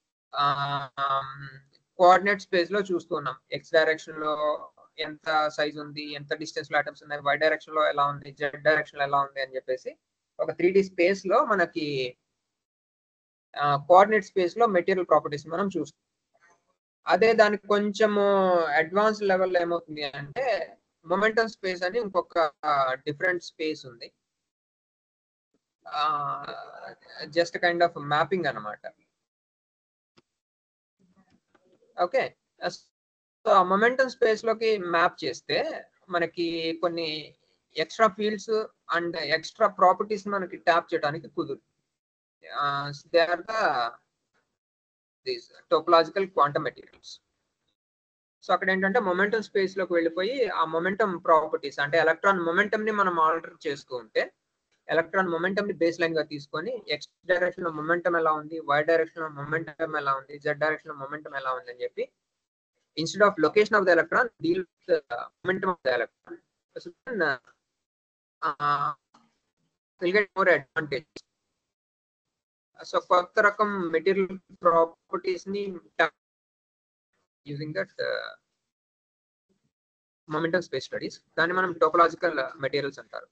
కోఆర్డినేట్ స్పేస్ లో చూస్తున్నాం ఎక్స్ డైరెక్షన్ లో ఎంత సైజ్ ఉంది ఎంత డిస్టెన్స్ లో ఐటమ్స్ ఉన్నాయి వై డైరెక్షన్ లో ఎలా ఉంది జెడ్ డైరెక్షన్ లో ఎలా ఉంది అని చెప్పేసి ఒక త్రీ డి స్పేస్ లో మనకి కోఆర్డినేట్ స్పేస్ లో మెటీరియల్ ప్రాపర్టీస్ మనం చూస్తాం అదే దానికి కొంచెము అడ్వాన్స్ లెవెల్ ఏమవుతుంది అంటే మొమెంటం స్పేస్ అని ఇంకొక డిఫరెంట్ స్పేస్ ఉంది జస్ట్ కైండ్ ఆఫ్ మ్యాపింగ్ అన్నమాట ఓకే సో ఆ మొమెంటం స్పేస్ లోకి మ్యాప్ చేస్తే మనకి కొన్ని extra fields and extra properties మనకి ట్యాప్ చేయడానికి కుదురు they are the these topological quantum materials so అక్కడ ఏంటంటే మొమెంటం స్పేస్ లోకి వెళ్ళిపోయి ఆ మొమెంటం ప్రాపర్టీస్ అంటే ఎలక్ట్రాన్ మొమెంటం ని మనం ఆల్టర్ చేస్తూ ఉంటే ఎలక్ట్రాన్ మొమెంటం ని బేస్ లైన్ గా తీసుకొని ఎక్స్ డైరెక్షన్ లో మొమెంటం ఎలా ఉంది వై డైరెక్షన్ లో మొమెంటం ఎలా ఉంది జెడ్ డైరెక్షన్ లో మొమెంటం ఎలా ఉంది అని చెప్పి instead of location of the electron deal with the momentum of the electron so then uh, uh, we'll get more advantage so కొత్త రకం మెటీరియల్ ప్రాపర్టీస్ ని using that momentum space studies దాన్ని మనం టోపలాజికల్ మెటీరియల్స్ అంటారు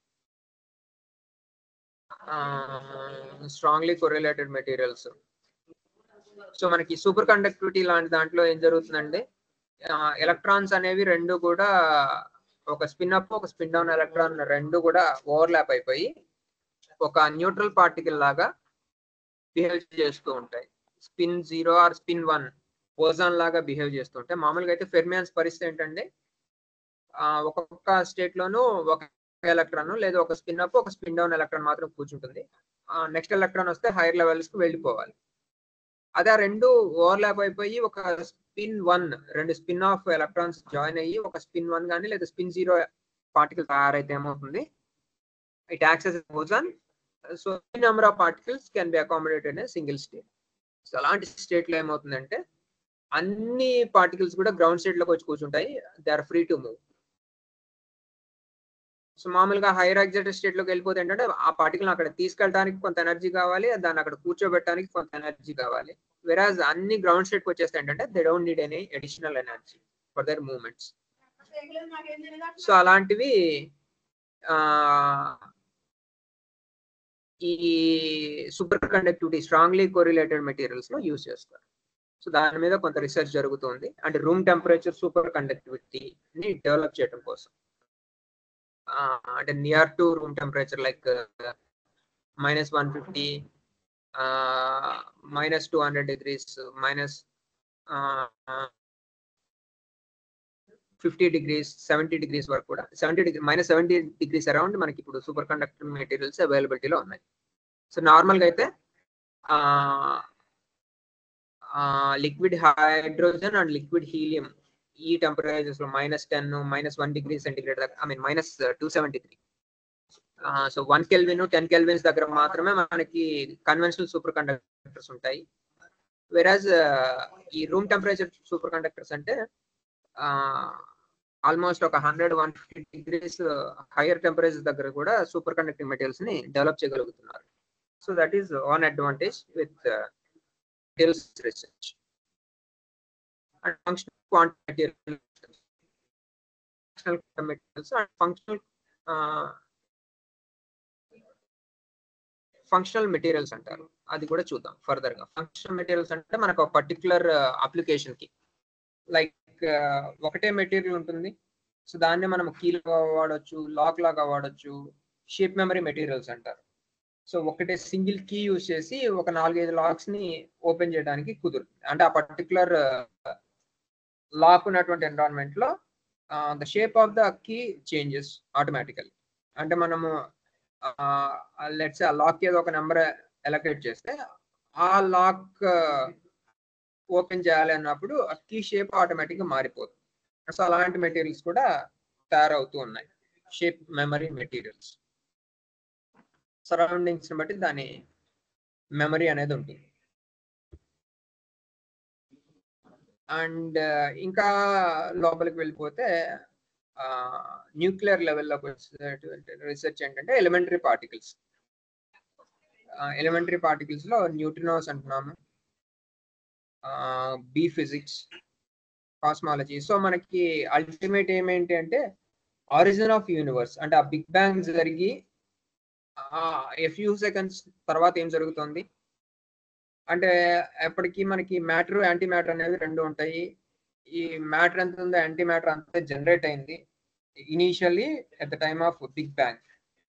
స్ట్రాంగ్లీ కొరిలేటెడ్ మెటీరియల్స్ సో మనకి సూపర్ కండక్టివిటీ లాంటి దాంట్లో ఏం జరుగుతుందంటే ఎలక్ట్రాన్స్ అనేవి రెండు కూడా ఒక స్పిన్ అప్ ఒక స్పిన్ డౌన్ ఎలక్ట్రాన్ రెండు కూడా ఓవర్లాప్ అయిపోయి ఒక న్యూట్రల్ పార్టికల్ లాగా బిహేవ్ చేస్తూ ఉంటాయి spin zero or spin one boson లాగా బిహేవ్ చేస్తూ ఉంటాయి మామూలుగా అయితే ఫెర్మియాన్స్ పరిస్థితి ఏంటంటే ఒక్కొక్క స్టేట్ లోనూ ఒక ఎలక్ట్రాన్ లేదా ఒక స్పిన్ అప్ ఒక స్పిన్ డౌన్ ఎలక్ట్రాన్ మాత్రం కూర్చుంటుంది నెక్స్ట్ ఎలక్ట్రాన్ వస్తే హైయర్ లెవెల్స్ కి వెళ్ళిపోవాలి అదే ఆ రెండు ఓవర్లాప్ అయిపోయి ఒక స్పిన్ వన్ రెండు స్పిన్ ఆఫ్ ఎలక్ట్రాన్స్ జాయిన్ అయ్యి ఒక స్పిన్ వన్ కానీ లేదా స్పిన్ జీరో పార్టికల్ తయారైతే ఏమవుతుంది ఇట్ యాక్సెస్ బోజాన్ సో ఈ number of particles can be accommodated in single state so అలాంటి స్టేట్ లో ఏమవుతుందంటే అన్ని పార్టికల్స్ కూడా గ్రౌండ్ స్టేట్ లోకి వచ్చి కూర్చుంటాయి they are free to move so మామూలుగా హైయర్ ఎగ్జైటెడ్ స్టేట్ లోకి వెళ్ళిపోతే ఏంటంటే ఆ పార్టికల్ అక్కడ తీసుకెళ్ళడానికి కొంత ఎనర్జీ కావాలి దాన్ని అక్కడ కూర్చోబెట్టడానికి కొంత ఎనర్జీ కావాలి వెరాజ్ అన్ని గ్రౌండ్ స్టేట్ కి వచ్చేస్తే ఏంటంటే they don't need any additional energy for their movements so అలాంటివి ఆ ఈ superconductivity strongly correlated materials లో యూజ్ చేస్తారు సో దాని మీద కొంత రీసెర్చ్ జరుగుతుంది అంటే రూమ్ టెంపరేచర్ సూపర్ కండక్టివిటీని డెవలప్ చేయడం కోసం ఆ, అంటే near to room temperature like minus one fifty minus two hundred degrees minus fifty degrees seventy degrees వరకు కూడా seventy degree minus seventy degrees around మనకి ఇప్పుడు సూపర్ కండక్టర్ మెటీరియల్స్ అవైలబిలిటీలో ఉన్నాయి సో నార్మల్గా అయితే liquid hydrogen and liquid helium ఈ టెంపరేచర్స్ లో minus ten minus one degree centigrade I mean minus two seventy three so one kelvin ten kelvins దగ్గర మాత్రమే మనకి కన్వెన్షనల్ సూపర్ కండక్టర్స్ ఉంటాయి వెరాజ్ ఈ రూమ్ టెంపరేచర్ సూపర్ కండక్టర్స్ అంటే ఆల్మోస్ట్ ఒక hundred one fifty degrees higher temperature దగ్గర కూడా సూపర్ కండక్టింగ్ మెటీరియల్స్ ని డెవలప్ చేయగలుగుతున్నారు so that is one advantage with materials research and functional quantum materials functional quantum materials and functional functional materials అంటారు అది కూడా చూద్దాం ఫర్దర్ గా ఫంక్షనల్ మెటీరియల్స్ అంటే మనకు ఒక పర్టికులర్ అప్లికేషన్ కి లైక్ ఒకటే మెటీరియల్ ఉంటుంది సో దాన్ని మనం కీలుగా వాడచ్చు లాక్ లాగా వాడచ్చు షేప్ మెమరీ మెటీరియల్స్ అంటారు సో ఒకటే సింగిల్ కీ యూజ్ చేసి ఒక నాలుగైదు లాక్స్ ని ఓపెన్ చేయడానికి కుదురుతుంది అంటే ఆ పర్టికులర్ లాక్ ఉన్నటువంటి ఎన్విరాన్మెంట్ లో the shape of the key changes automatically అంటే మనము లెట్స్ ఆ లాక్ ఏదో ఒక నెంబర్ ఎలకేట్ చేస్తే ఆ లాక్ ఓపెన్ చేయాలి అన్నప్పుడు ఆ కీ షేప్ ఆటోమేటిక్ గా మారిపోతుంది సో అలాంటి మెటీరియల్స్ కూడా తయారవుతూ ఉన్నాయి షేప్ మెమరీ మెటీరియల్స్ సరౌండింగ్స్ బట్టి దాని మెమరీ అనేది ఉంటుంది అండ్ ఇంకా లోపలికి వెళ్ళిపోతే న్యూక్లియర్ లెవెల్లోకి వచ్చేటువంటి రీసెర్చ్ ఏంటంటే ఎలిమెంటరీ పార్టికల్స్ ఎలిమెంటరీ పార్టికల్స్ లో న్యూట్రినోస్ అంటున్నాము బీ ఫిజిక్స్ కాస్మాలజీ సో మనకి అల్టిమేట్ ఏమేంటి అంటే ఆరిజిన్ ఆఫ్ యూనివర్స్ అంటే ఆ బిగ్ బ్యాంగ్ జరిగి ఏ ఫ్యూ సెకండ్స్ తర్వాత ఏం జరుగుతుంది అంటే ఎప్పటికీ మనకి మ్యాటర్ యాంటీ మ్యాటర్ అనేవి రెండు ఉంటాయి ఈ మ్యాటర్ ఎంత ఉందో యాంటీ మ్యాటర్ అంతా జనరేట్ అయింది initially at the time of big bang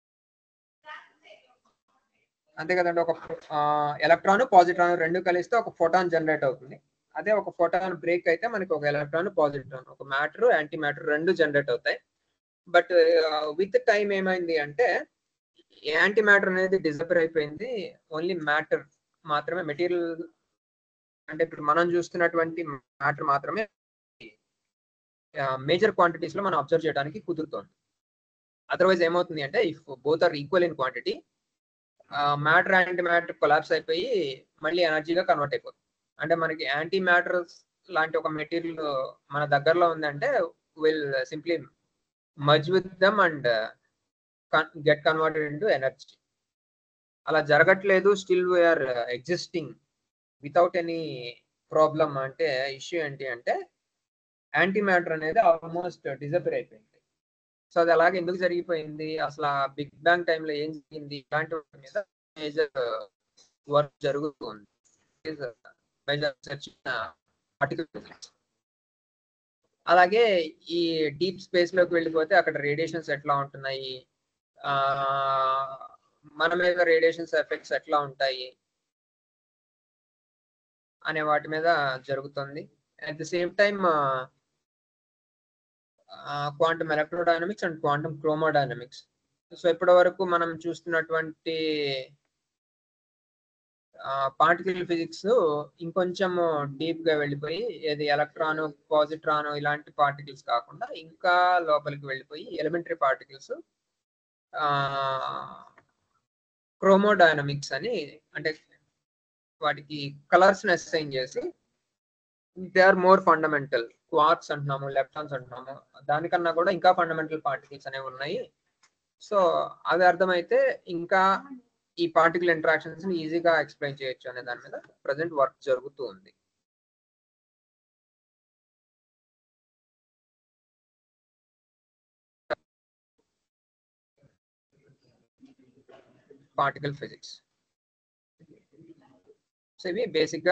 అంతే కదండి ఒక ఎలక్ట్రాన్ పాజిట్రాన్ రెండు కలిస్తే ఒక ఫోటాన్ జనరేట్ అవుతుంది అదే ఒక ఫోటాన్ బ్రేక్ అయితే మనకి ఒక ఎలక్ట్రాన్ పాజిట్రాన్ ఒక మ్యాటర్ యాంటీ మ్యాటర్ రెండు జనరేట్ అవుతాయి బట్ విత్ టైం ఏమైంది అంటే యాంటీ మ్యాటర్ అనేది డిజపర్ అయిపోయింది ఓన్లీ మ్యాటర్ మాత్రమే మెటీరియల్ అంటే ఇప్పుడు మనం చూస్తున్నటువంటి మ్యాటర్ మాత్రమే మేజర్ క్వాంటిటీస్ లో మనం అబ్జర్వ్ చేయడానికి కుదురుతోంది అదర్వైజ్ ఏమవుతుంది అంటే if both are equal in quantity matter anti matter collapse అయిపోయి మళ్ళీ ఎనర్జీగా కన్వర్ట్ అయిపోతుంది అంటే మనకి యాంటీ మ్యాటర్ లాంటి ఒక మెటీరియల్ మన దగ్గరలో ఉందంటే will simply merge with them and get converted into energy అలా జరగట్లేదు still we are existing without any problem అంటే ఇష్యూ ఏంటి అంటే యాంటీ మ్యాటర్ అనేది ఆల్మోస్ట్ డిజపేర్ అయిపోయింది సో అది అలాగే ఎందుకు జరిగిపోయింది అసలు బిగ్ బ్యాంగ్ టైంలో ఏం జరిగింది ఇలాంటి వాటి మీద మేజర్ వర్క్ జరుగుతుంది మేజర్ రీసెర్చ్ అలాగే ఈ డీప్ స్పేస్ లోకి వెళ్ళిపోతే అక్కడ రేడియేషన్స్ ఎట్లా ఉంటున్నాయి ఆ మన మీద రేడియేషన్స్ ఎఫెక్ట్స్ ఎట్లా ఉంటాయి అనే వాటి మీద జరుగుతుంది at the same time quantum electrodynamics and quantum chromodynamics so ఇప్పటి వరకు మనం చూస్తున్నటువంటి పార్టికల్ ఫిజిక్స్ ఇంకొంచెం డీప్ గా వెళ్ళిపోయి ఏది ఎలక్ట్రాన్ పాజిట్రాన్ ఇలాంటి పార్టికల్స్ కాకుండా ఇంకా లోపలికి వెళ్ళిపోయి ఎలిమెంటరీ పార్టికల్స్ క్రోమోడైనమిక్స్ అని అంటే వాటికి కలర్స్ అసైన్ చేసి they are more fundamental quarks అంటున్నాము లెప్టాన్స్ అంటున్నాము దానికన్నా కూడా ఇంకా ఫండమెంటల్ పార్టికల్స్ అనేవి ఉన్నాయి సో అది అర్థమైతే ఇంకా ఈ పార్టికల్ ఇంటరాక్షన్స్ ని ఈజీగా ఎక్స్ప్లెయిన్ చేయొచ్చు అనే దాని మీద ప్రజెంట్ వర్క్ జరుగుతూ ఉంది పార్టికల్ ఫిజిక్స్ సో ఇవి బేసిక్గా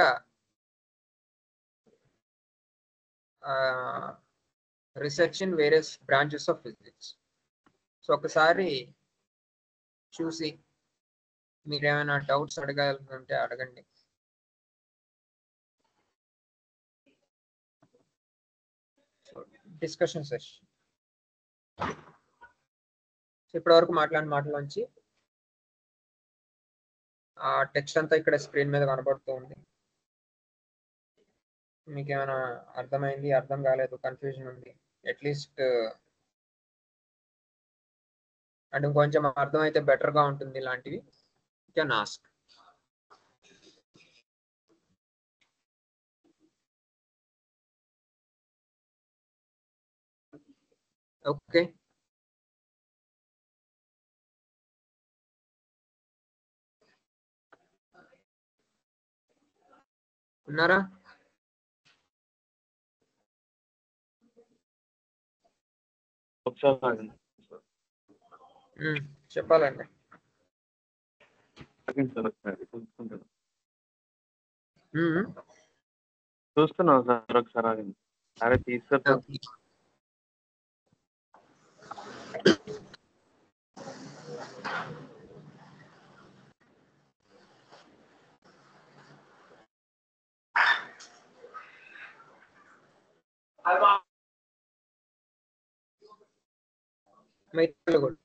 research in various branches of physics so ఒకసారి చూసి మీరు ఏమైనా డౌట్స్ అడగాలంటే అడగండి డిస్కషన్ సెషన్ ఇప్పటివరకు మాట్లాడిన మాటలోంచి ఆ టెక్స్ట్ అంతా ఇక్కడ స్క్రీన్ మీద కనబడుతూ ఉంది మీకు ఏమైనా అర్థమైంది అర్థం కాలేదు కన్ఫ్యూజన్ ఉంది అట్లీస్ట్ అంటే కొంచెం అర్థమైతే better గా ఉంటుంది ఇలాంటివి కెన్ ఆస్క్ ఓకే ఉన్నారా ఒకసారి ఆగండి. ఉమ్, చెప్పాలండి ఆగండి సార్ ఒకసారి చూసుకుంటాను ఉమ్, చూస్తున్నాను సార్ ఒకసారి ఆగండి అరే తీసుకొస్తా ఓకే. మైత్రులు కూడా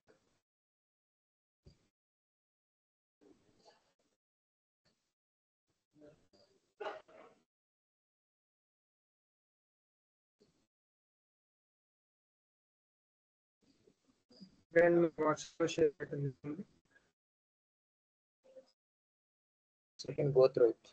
Then WhatsApp share button is on. So you can go through it.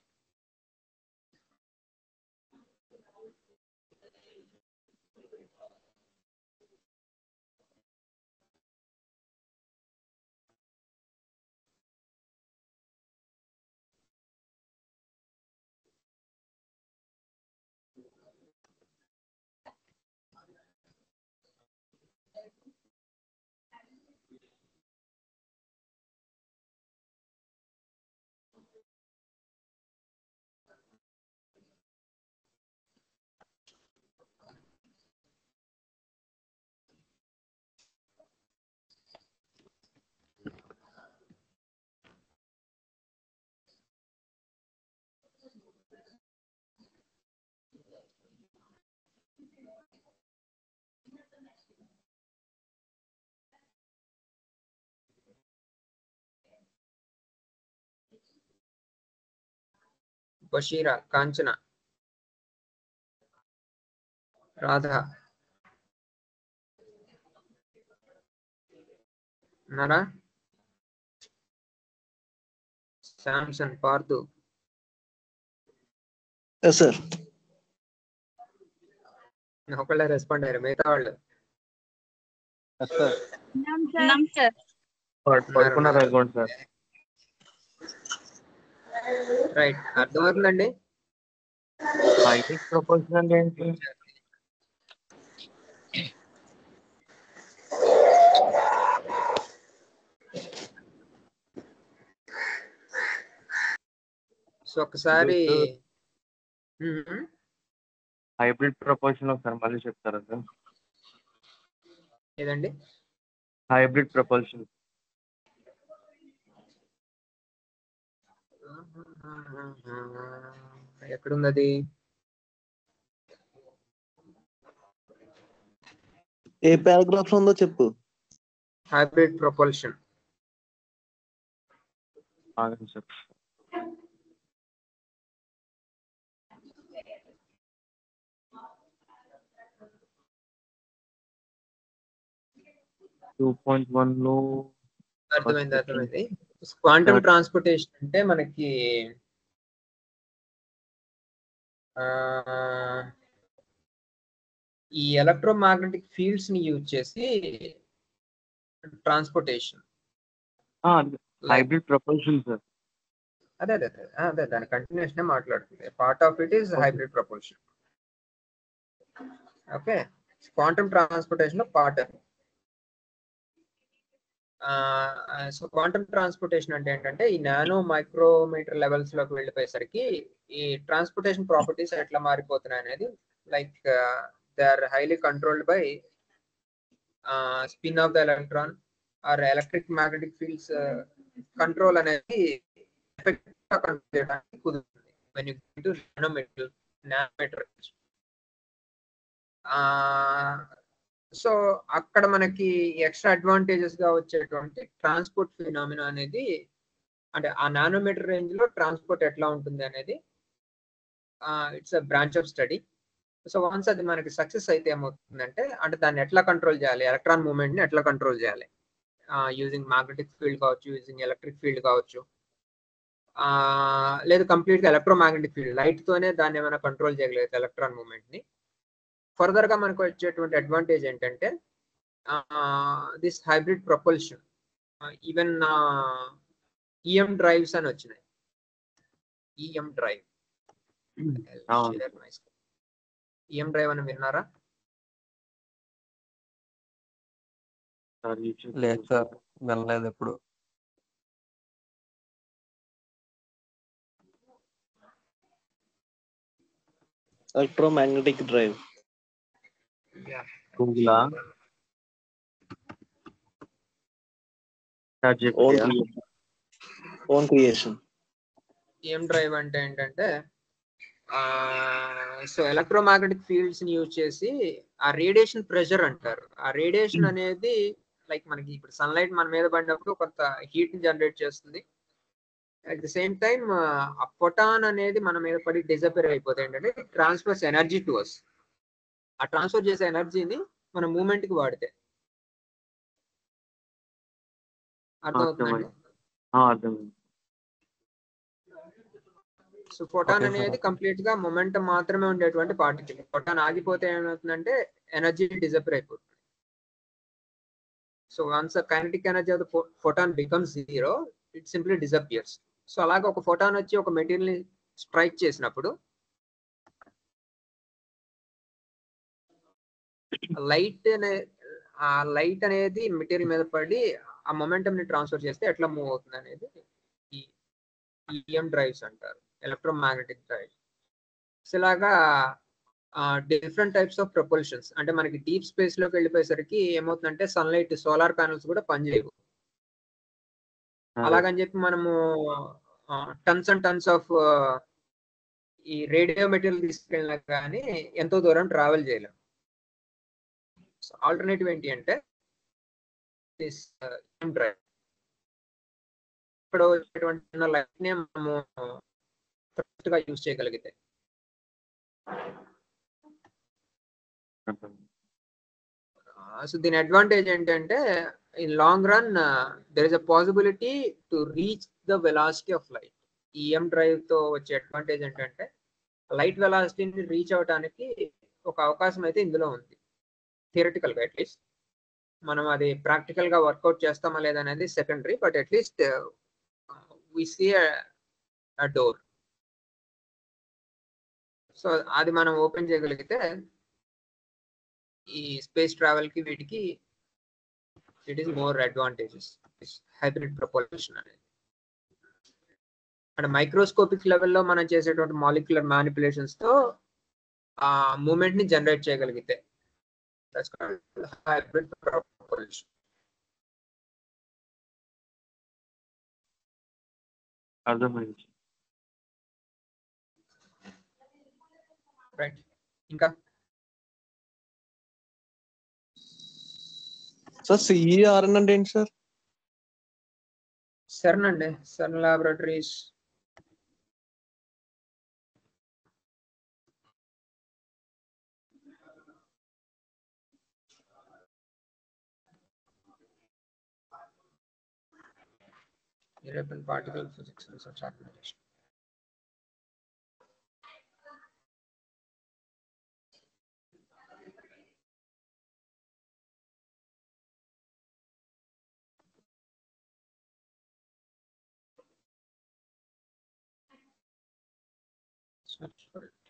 Basheera Kanchana Radha ఉన్నారా శాంసన్ పార్థు ఎస్ సార్ ఒకళ్ళే రెస్పాండ్ అయ్యారు మిగతా వాళ్ళు సార్ పడుకున్నారు అనుకోండి సార్ రైట్ అర్థమవుతుందండి హైటెక్ ప్రపోజల్ అంటే ఏంటి సో ఒకసారి Good, మ్మ్. హైబ్రిడ్ ప్రపోజల్ ఒకసారి మళ్ళీ చెప్తారా సార్ ఏదండి హైబ్రిడ్ ప్రపోజల్ ఎక్కడుంది అది ఏ పారాగ్రాఫ్ ఉందో చెప్పు హైబ్రిడ్ ప్రొపల్షన్ ఆగండి సార్ టూ పాయింట్ వన్ లో అర్థమైంది అర్థమైంది క్వాంటమ్ Correct. ట్రాన్స్పోర్టేషన్ అంటే మనకి ఆ, ఈ ఎలక్ట్రోమాగ్నెటిక్ ఫీల్డ్స్ ని యూజ్ చేసి ట్రాన్స్పోర్టేషన్ హైబ్రిడ్ ప్రపోజల్ సార్ అదే అదే అదే ఆ, అదే దాని కంటిన్యూషన్ మాట్లాడుతుంది part of it is Okay. Hybrid propulsion okay quantum transportation లో పార్ట్ సో క్వాంటమ్ ట్రాన్స్పోర్టేషన్ అంటే ఏంటంటే ఈ నానో మైక్రోమీటర్ లెవెల్స్ లోకి వెళ్ళిపోయేసరికి ఈ ట్రాన్స్పోర్టేషన్ ప్రాపర్టీస్ ఎట్లా మారిపోతున్నాయి అనేది like they are highly controlled by spin of the electron or electric magnetic fields control అనేది ఎఫెక్ట్ కంట్రోల్ చేయడానికి కుదురుతుంది when you to nanometer nanometer so అక్కడ మనకి ఎక్స్ట్రా అడ్వాంటేజెస్ గా వచ్చేటువంటి ట్రాన్స్పోర్ట్ ఫినామినా అనేది అంటే ఆ నానోమీటర్ రేంజ్ లో ట్రాన్స్పోర్ట్ ఎట్లా ఉంటుంది అనేది it's a branch of study so once అది మనకి సక్సెస్ అయితే ఏమవుతుందంటే అంటే దాన్ని ఎట్లా కంట్రోల్ చేయాలి ఎలక్ట్రాన్ మూవ్మెంట్ ని ఎట్లా కంట్రోల్ చేయాలి యూజింగ్ మ్యాగ్నెటిక్ ఫీల్డ్ కావచ్చు యూజింగ్ ఎలక్ట్రిక్ ఫీల్డ్ కావచ్చు ఆ, లేదు కంప్లీట్ గా ఎలక్ట్రోమాగ్నెటిక్ ఫీల్డ్ లైట్ తోనే దాన్ని ఏమైనా కంట్రోల్ చేయగలిగితే ఎలక్ట్రాన్ మూవ్మెంట్ ని ఫర్దర్ గా మనకు వచ్చేటువంటి అడ్వాంటేజ్ ఏంటంటే this hybrid propulsion even EM drives అని వచ్చినాయి ఈఎం డ్రైవ్ అవును. ఈఎం డ్రైవ్ అని విన్నారా సార్ ఈ చిప్ లేదు సార్ వెళ్ళలేదు ఎప్పుడు ఎలక్ట్రోమాగ్నెటిక్ డ్రైవ్ గూగులా chat own GPT own creation EM drive అంటే ఏంటంటే సో ఎలక్ట్రోమాగ్నెటిక్ ఫీల్డ్స్ ని యూజ్ చేసి ఆ రేడియేషన్ ప్రెషర్ అంటారు ఆ రేడియేషన్ అనేది లైక్ మనకి ఇప్పుడు సన్లైట్ మన మీద పడినప్పుడు కొంత హీట్ ని జనరేట్ చేస్తుంది అట్ ద సేమ్ టైం ఆ ఫొటాన్ అనేది మన మీద పడి డిజపేర్ అయిపోతుంది ఏంటంటే ట్రాన్స్ఫర్స్ ఎనర్జీ టు అస్ ఆ ట్రాన్స్ఫర్ చేసే ఎనర్జీని మన మూమెంట్ కి వాడితే అర్థమవుతుందండి అర్థమైంది సో ఫోటాన్ Okay, sir. అనేది కంప్లీట్ గా మొమెంటం మాత్రమే ఉండేటువంటి పార్టికల్ ఫోటాన్ ఆగిపోతే ఏమవుతుందంటే ఎనర్జీ డిజపేర్ అయిపోతుంది so once kinetic energy of the photon becomes zero it simply disappears so అలాగే ఒక ఫోటాన్ వచ్చి ఒక మెటీరియల్ ని స్ట్రైక్ చేసినప్పుడు లైట్ అనే ఆ లైట్ అనేది మెటీరియల్ మీద పడి ఆ మొమెంటం ని ట్రాన్స్ఫర్ చేస్తే ఎట్లా మూవ్ అవుతుంది అనేది ఈ ఈఎం డ్రైవ్స్ అంటారు ఎలక్ట్రోమాగ్నెటిక్ డ్రైవ్ సో ఇలాగా డిఫరెంట్ టైప్స్ ఆఫ్ ప్రొపల్షన్స్ అంటే మనకి డీప్ స్పేస్ లోకి వెళ్ళిపోయేసరికి ఏమవుతుందంటే సన్లైట్ సోలార్ ప్యానల్స్ కూడా పనిచేయవు అలాగని చెప్పి మనము టన్స్ అండ్ టన్స్ ఆఫ్ ఈ రేడియో మెటీరియల్ తీసుకెళ్ళినా కానీ ఎంతో దూరం ట్రావెల్ చేయలేం ఆల్టర్నేటివ్ ఏంటి అంటే దిస్ డ్రైవ్ ఇప్పుడు వచ్చేటువంటి లైట్ ని మనము కరెక్ట్ గా యూజ్ చేయగలిగితే సో దీని అడ్వాంటేజ్ ఏంటంటే in long run there is a possibility to reach the velocity of light EM drive తో వచ్చే అడ్వాంటేజ్ ఏంటంటే లైట్ వెలాసిటీని రీచ్ అవడానికి ఒక అవకాశం అయితే ఇందులో ఉంది థియరటికల్ గా అట్లీస్ట్ మనం అది ప్రాక్టికల్ గా వర్కౌట్ చేస్తామా లేదా అనేది secondary but at least we see door so అది మనం ఓపెన్ చేయగలిగితే ఈ స్పేస్ ట్రావెల్ కి వీటికి it is more advantages hybrid propulsion అనేది అండ్ మైక్రోస్కోపిక్ లెవెల్లో మనం చేసేటువంటి మాలిక్యులర్ మ్యానిపులేషన్స్ తో ఆ మూమెంట్ ని జనరేట్ చేయగలిగితే హైబ్రిడ్ ప్రపోల్షన్ అర్థమైంది రైట్ ఇంకా సార్ సిఈఆర్ఎన్ అంటే ఏంటి సార్ సెర్న్ అండి CERN laboratories European Particle Physics Research Organization. Search for it.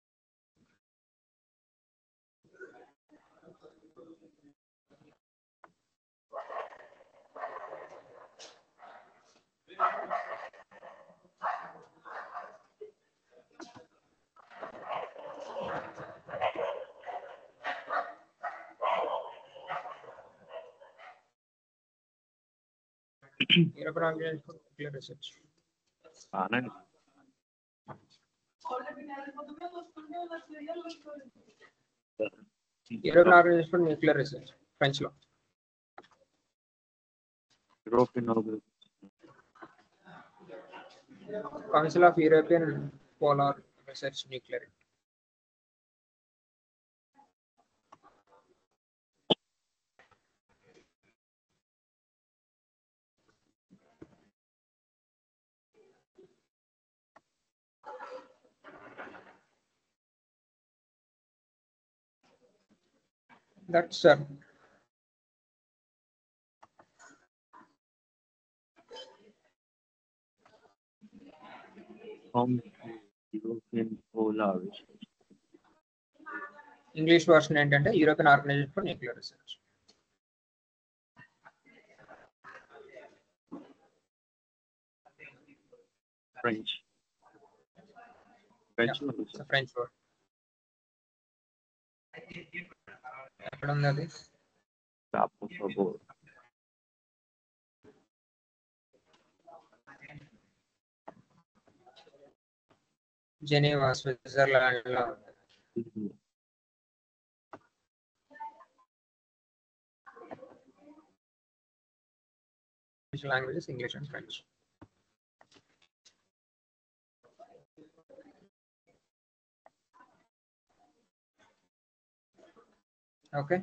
European Organization for Nuclear Research. బాగానే European Organization for Nuclear Research. French law. European organisation Council of European Polar Research Nuclear. That's uh, European polar English version ఏంటంటే European organisation for nuclear research French French French word ఎక్కడ ఉంది అది జెనీవా స్విట్జర్లాండ్ లో ఉంది. languages English and French. Okay.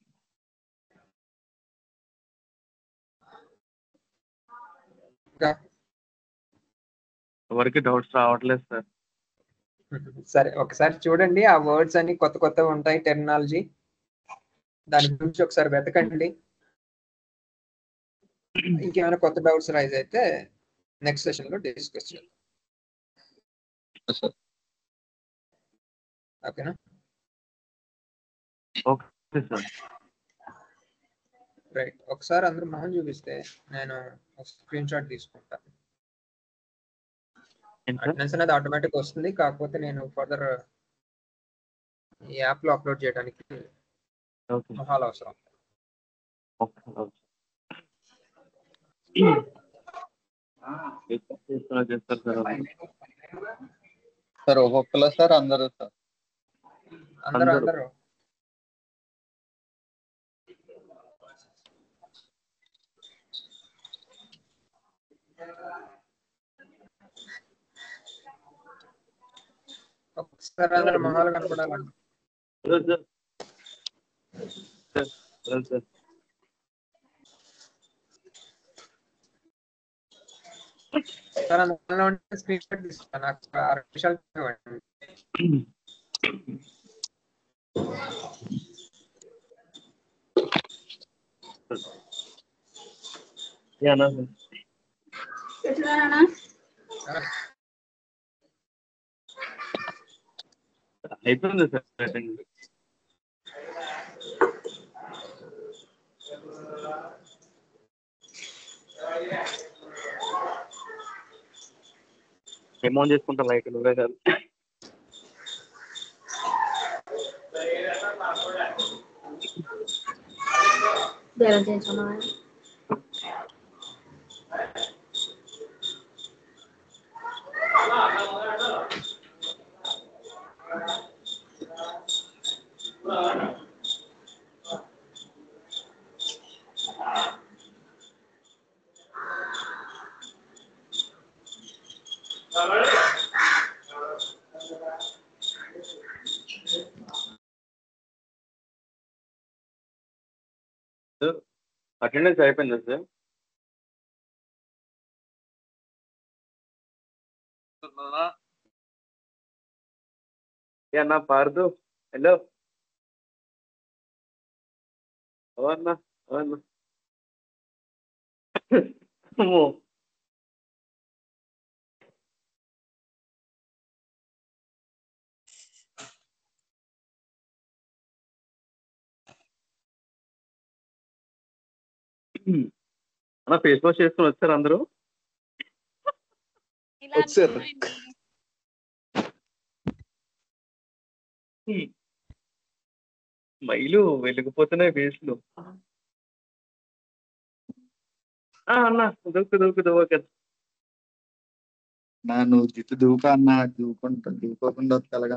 ఇంకా ఎవరికి డౌట్స్ రావట్లేదు సార్ సరే ఒకసారి చూడండి ఆ వర్డ్స్ అన్ని కొత్త కొత్తగా ఉంటాయి టెర్మినాలజీ దాని గురించి ఒకసారి వెతకండి ఇంకేమైనా కొత్త డౌట్స్ రైజ్ అయితే నెక్స్ట్ సెషన్ లో డిస్కస్ చేద్దాం ఓకేనా ఓకే సార్ రైట్ ఒకసారి అందరూ మొహం చూపిస్తే నేను స్క్రీన్ షాట్ తీసుకుంటా ఏంటి సార్ అటెండెన్స్ అనేది ఆటోమేటిక్ వస్తుంది కాకపోతే నేను ఫర్దర్ ఈ యాప్ లో అప్లోడ్ చేయడానికి ఓకే మొహాలు అవసరం ఓకే ఓకే చేస్తున్నా చేస్తారు సార్ సార్ ఒక్కొక్కరు సార్ అందరూ సార్ అందరూ అందరూ. అందరూ ఒకసారి అందరూ మొహాలు కనపడాలండి sir sir sir sir sir అందులో స్క్రీన్ షాట్ తీసుకున్నాను నాకు ఒక అరవై నిమిషాలు ఇవ్వండి. యా నా ఆ, అయిపోయింది సార్ అటెండ్ అమౌంట్ చేసుకుంటా లైట్ నువ్వే కాదు Deben de llamar. అటెండెన్స్ అయిపోయిందా సార్ ఏ అన్న పార్దు హలో అవన్నా అవన్నా అమ్మో అన్న ఫేస్ వాష్ చేసుకుని వచ్చారు అందరూ వచ్చారు మైలు వెలిగిపోతున్నాయి ఫేస్లు ఆ, అన్న దూకు దూకు దూకు నా నువ్వు జిట్టు దూకా అన్న దూకుంటా దూకోకుండా తెలగా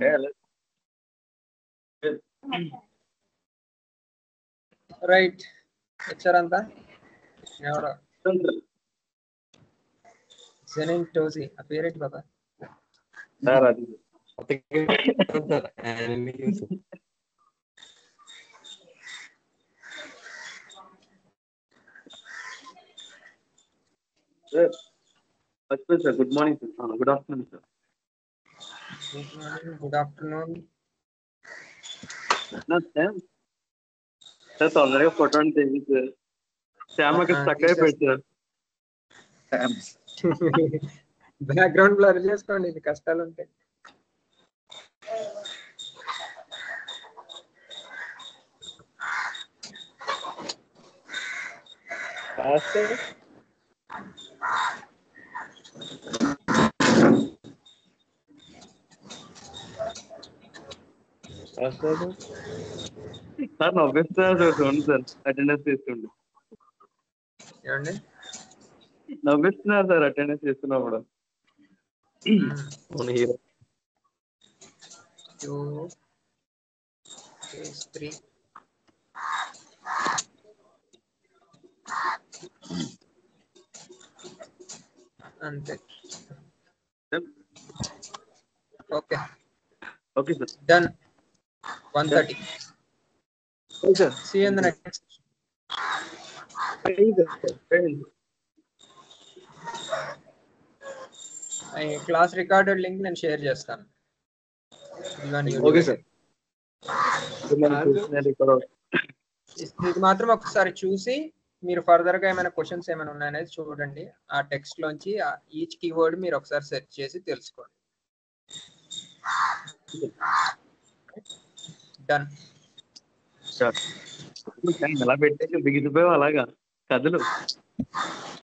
రైట్ వచ్చారంతా ఎవరు జెనిన్ టోజీ ఆ పేరేంటి బాబా సార్ అది సార్ అన్ని చూసి సార్ మర్చిపోయింది sir good morning sir good afternoon sir good morning good afternoon నా శామ్ సార్ తొందరగా ఫోటో అని తెగింది సార్ శ్యామ్ అక్కడ స్టక్ అయిపోయింది సార్ బ్యాక్గ్రౌండ్ బ్లర్ చేసుకోండి ఇది కష్టాలు ఉంటాయి సార్ నవ్విస్తున్నారు సార్ చూడండి సార్ అటెండెన్స్ చేస్తుండే ఏమండి నవ్విస్తున్నారు సార్ అటెండెన్స్ చేస్తున్నప్పుడు మన హీరో టూ త్రీ అంతే okay okay sir done one thirty sir see in the next class recorded link నేను షేర్ చేస్తాను ఇదిగోండి ఓకే సార్ నేను ఇక్కడ ఇది మాత్రం ఒకసారి చూసి మీరు ఫర్దర్ గా ఏమైనా క్వశ్చన్స్ ఏమైనా ఉన్నాయనేది చూడండి ఆ టెక్స్ట్ లోంచి ఈచ్ కీవర్డ్ మీరు ఒకసారి సెర్చ్ చేసి తెలుసుకోండి డన్ సార్ ఎలా పెట్టేసి బిగిసిపోయావు అలాగా కథలు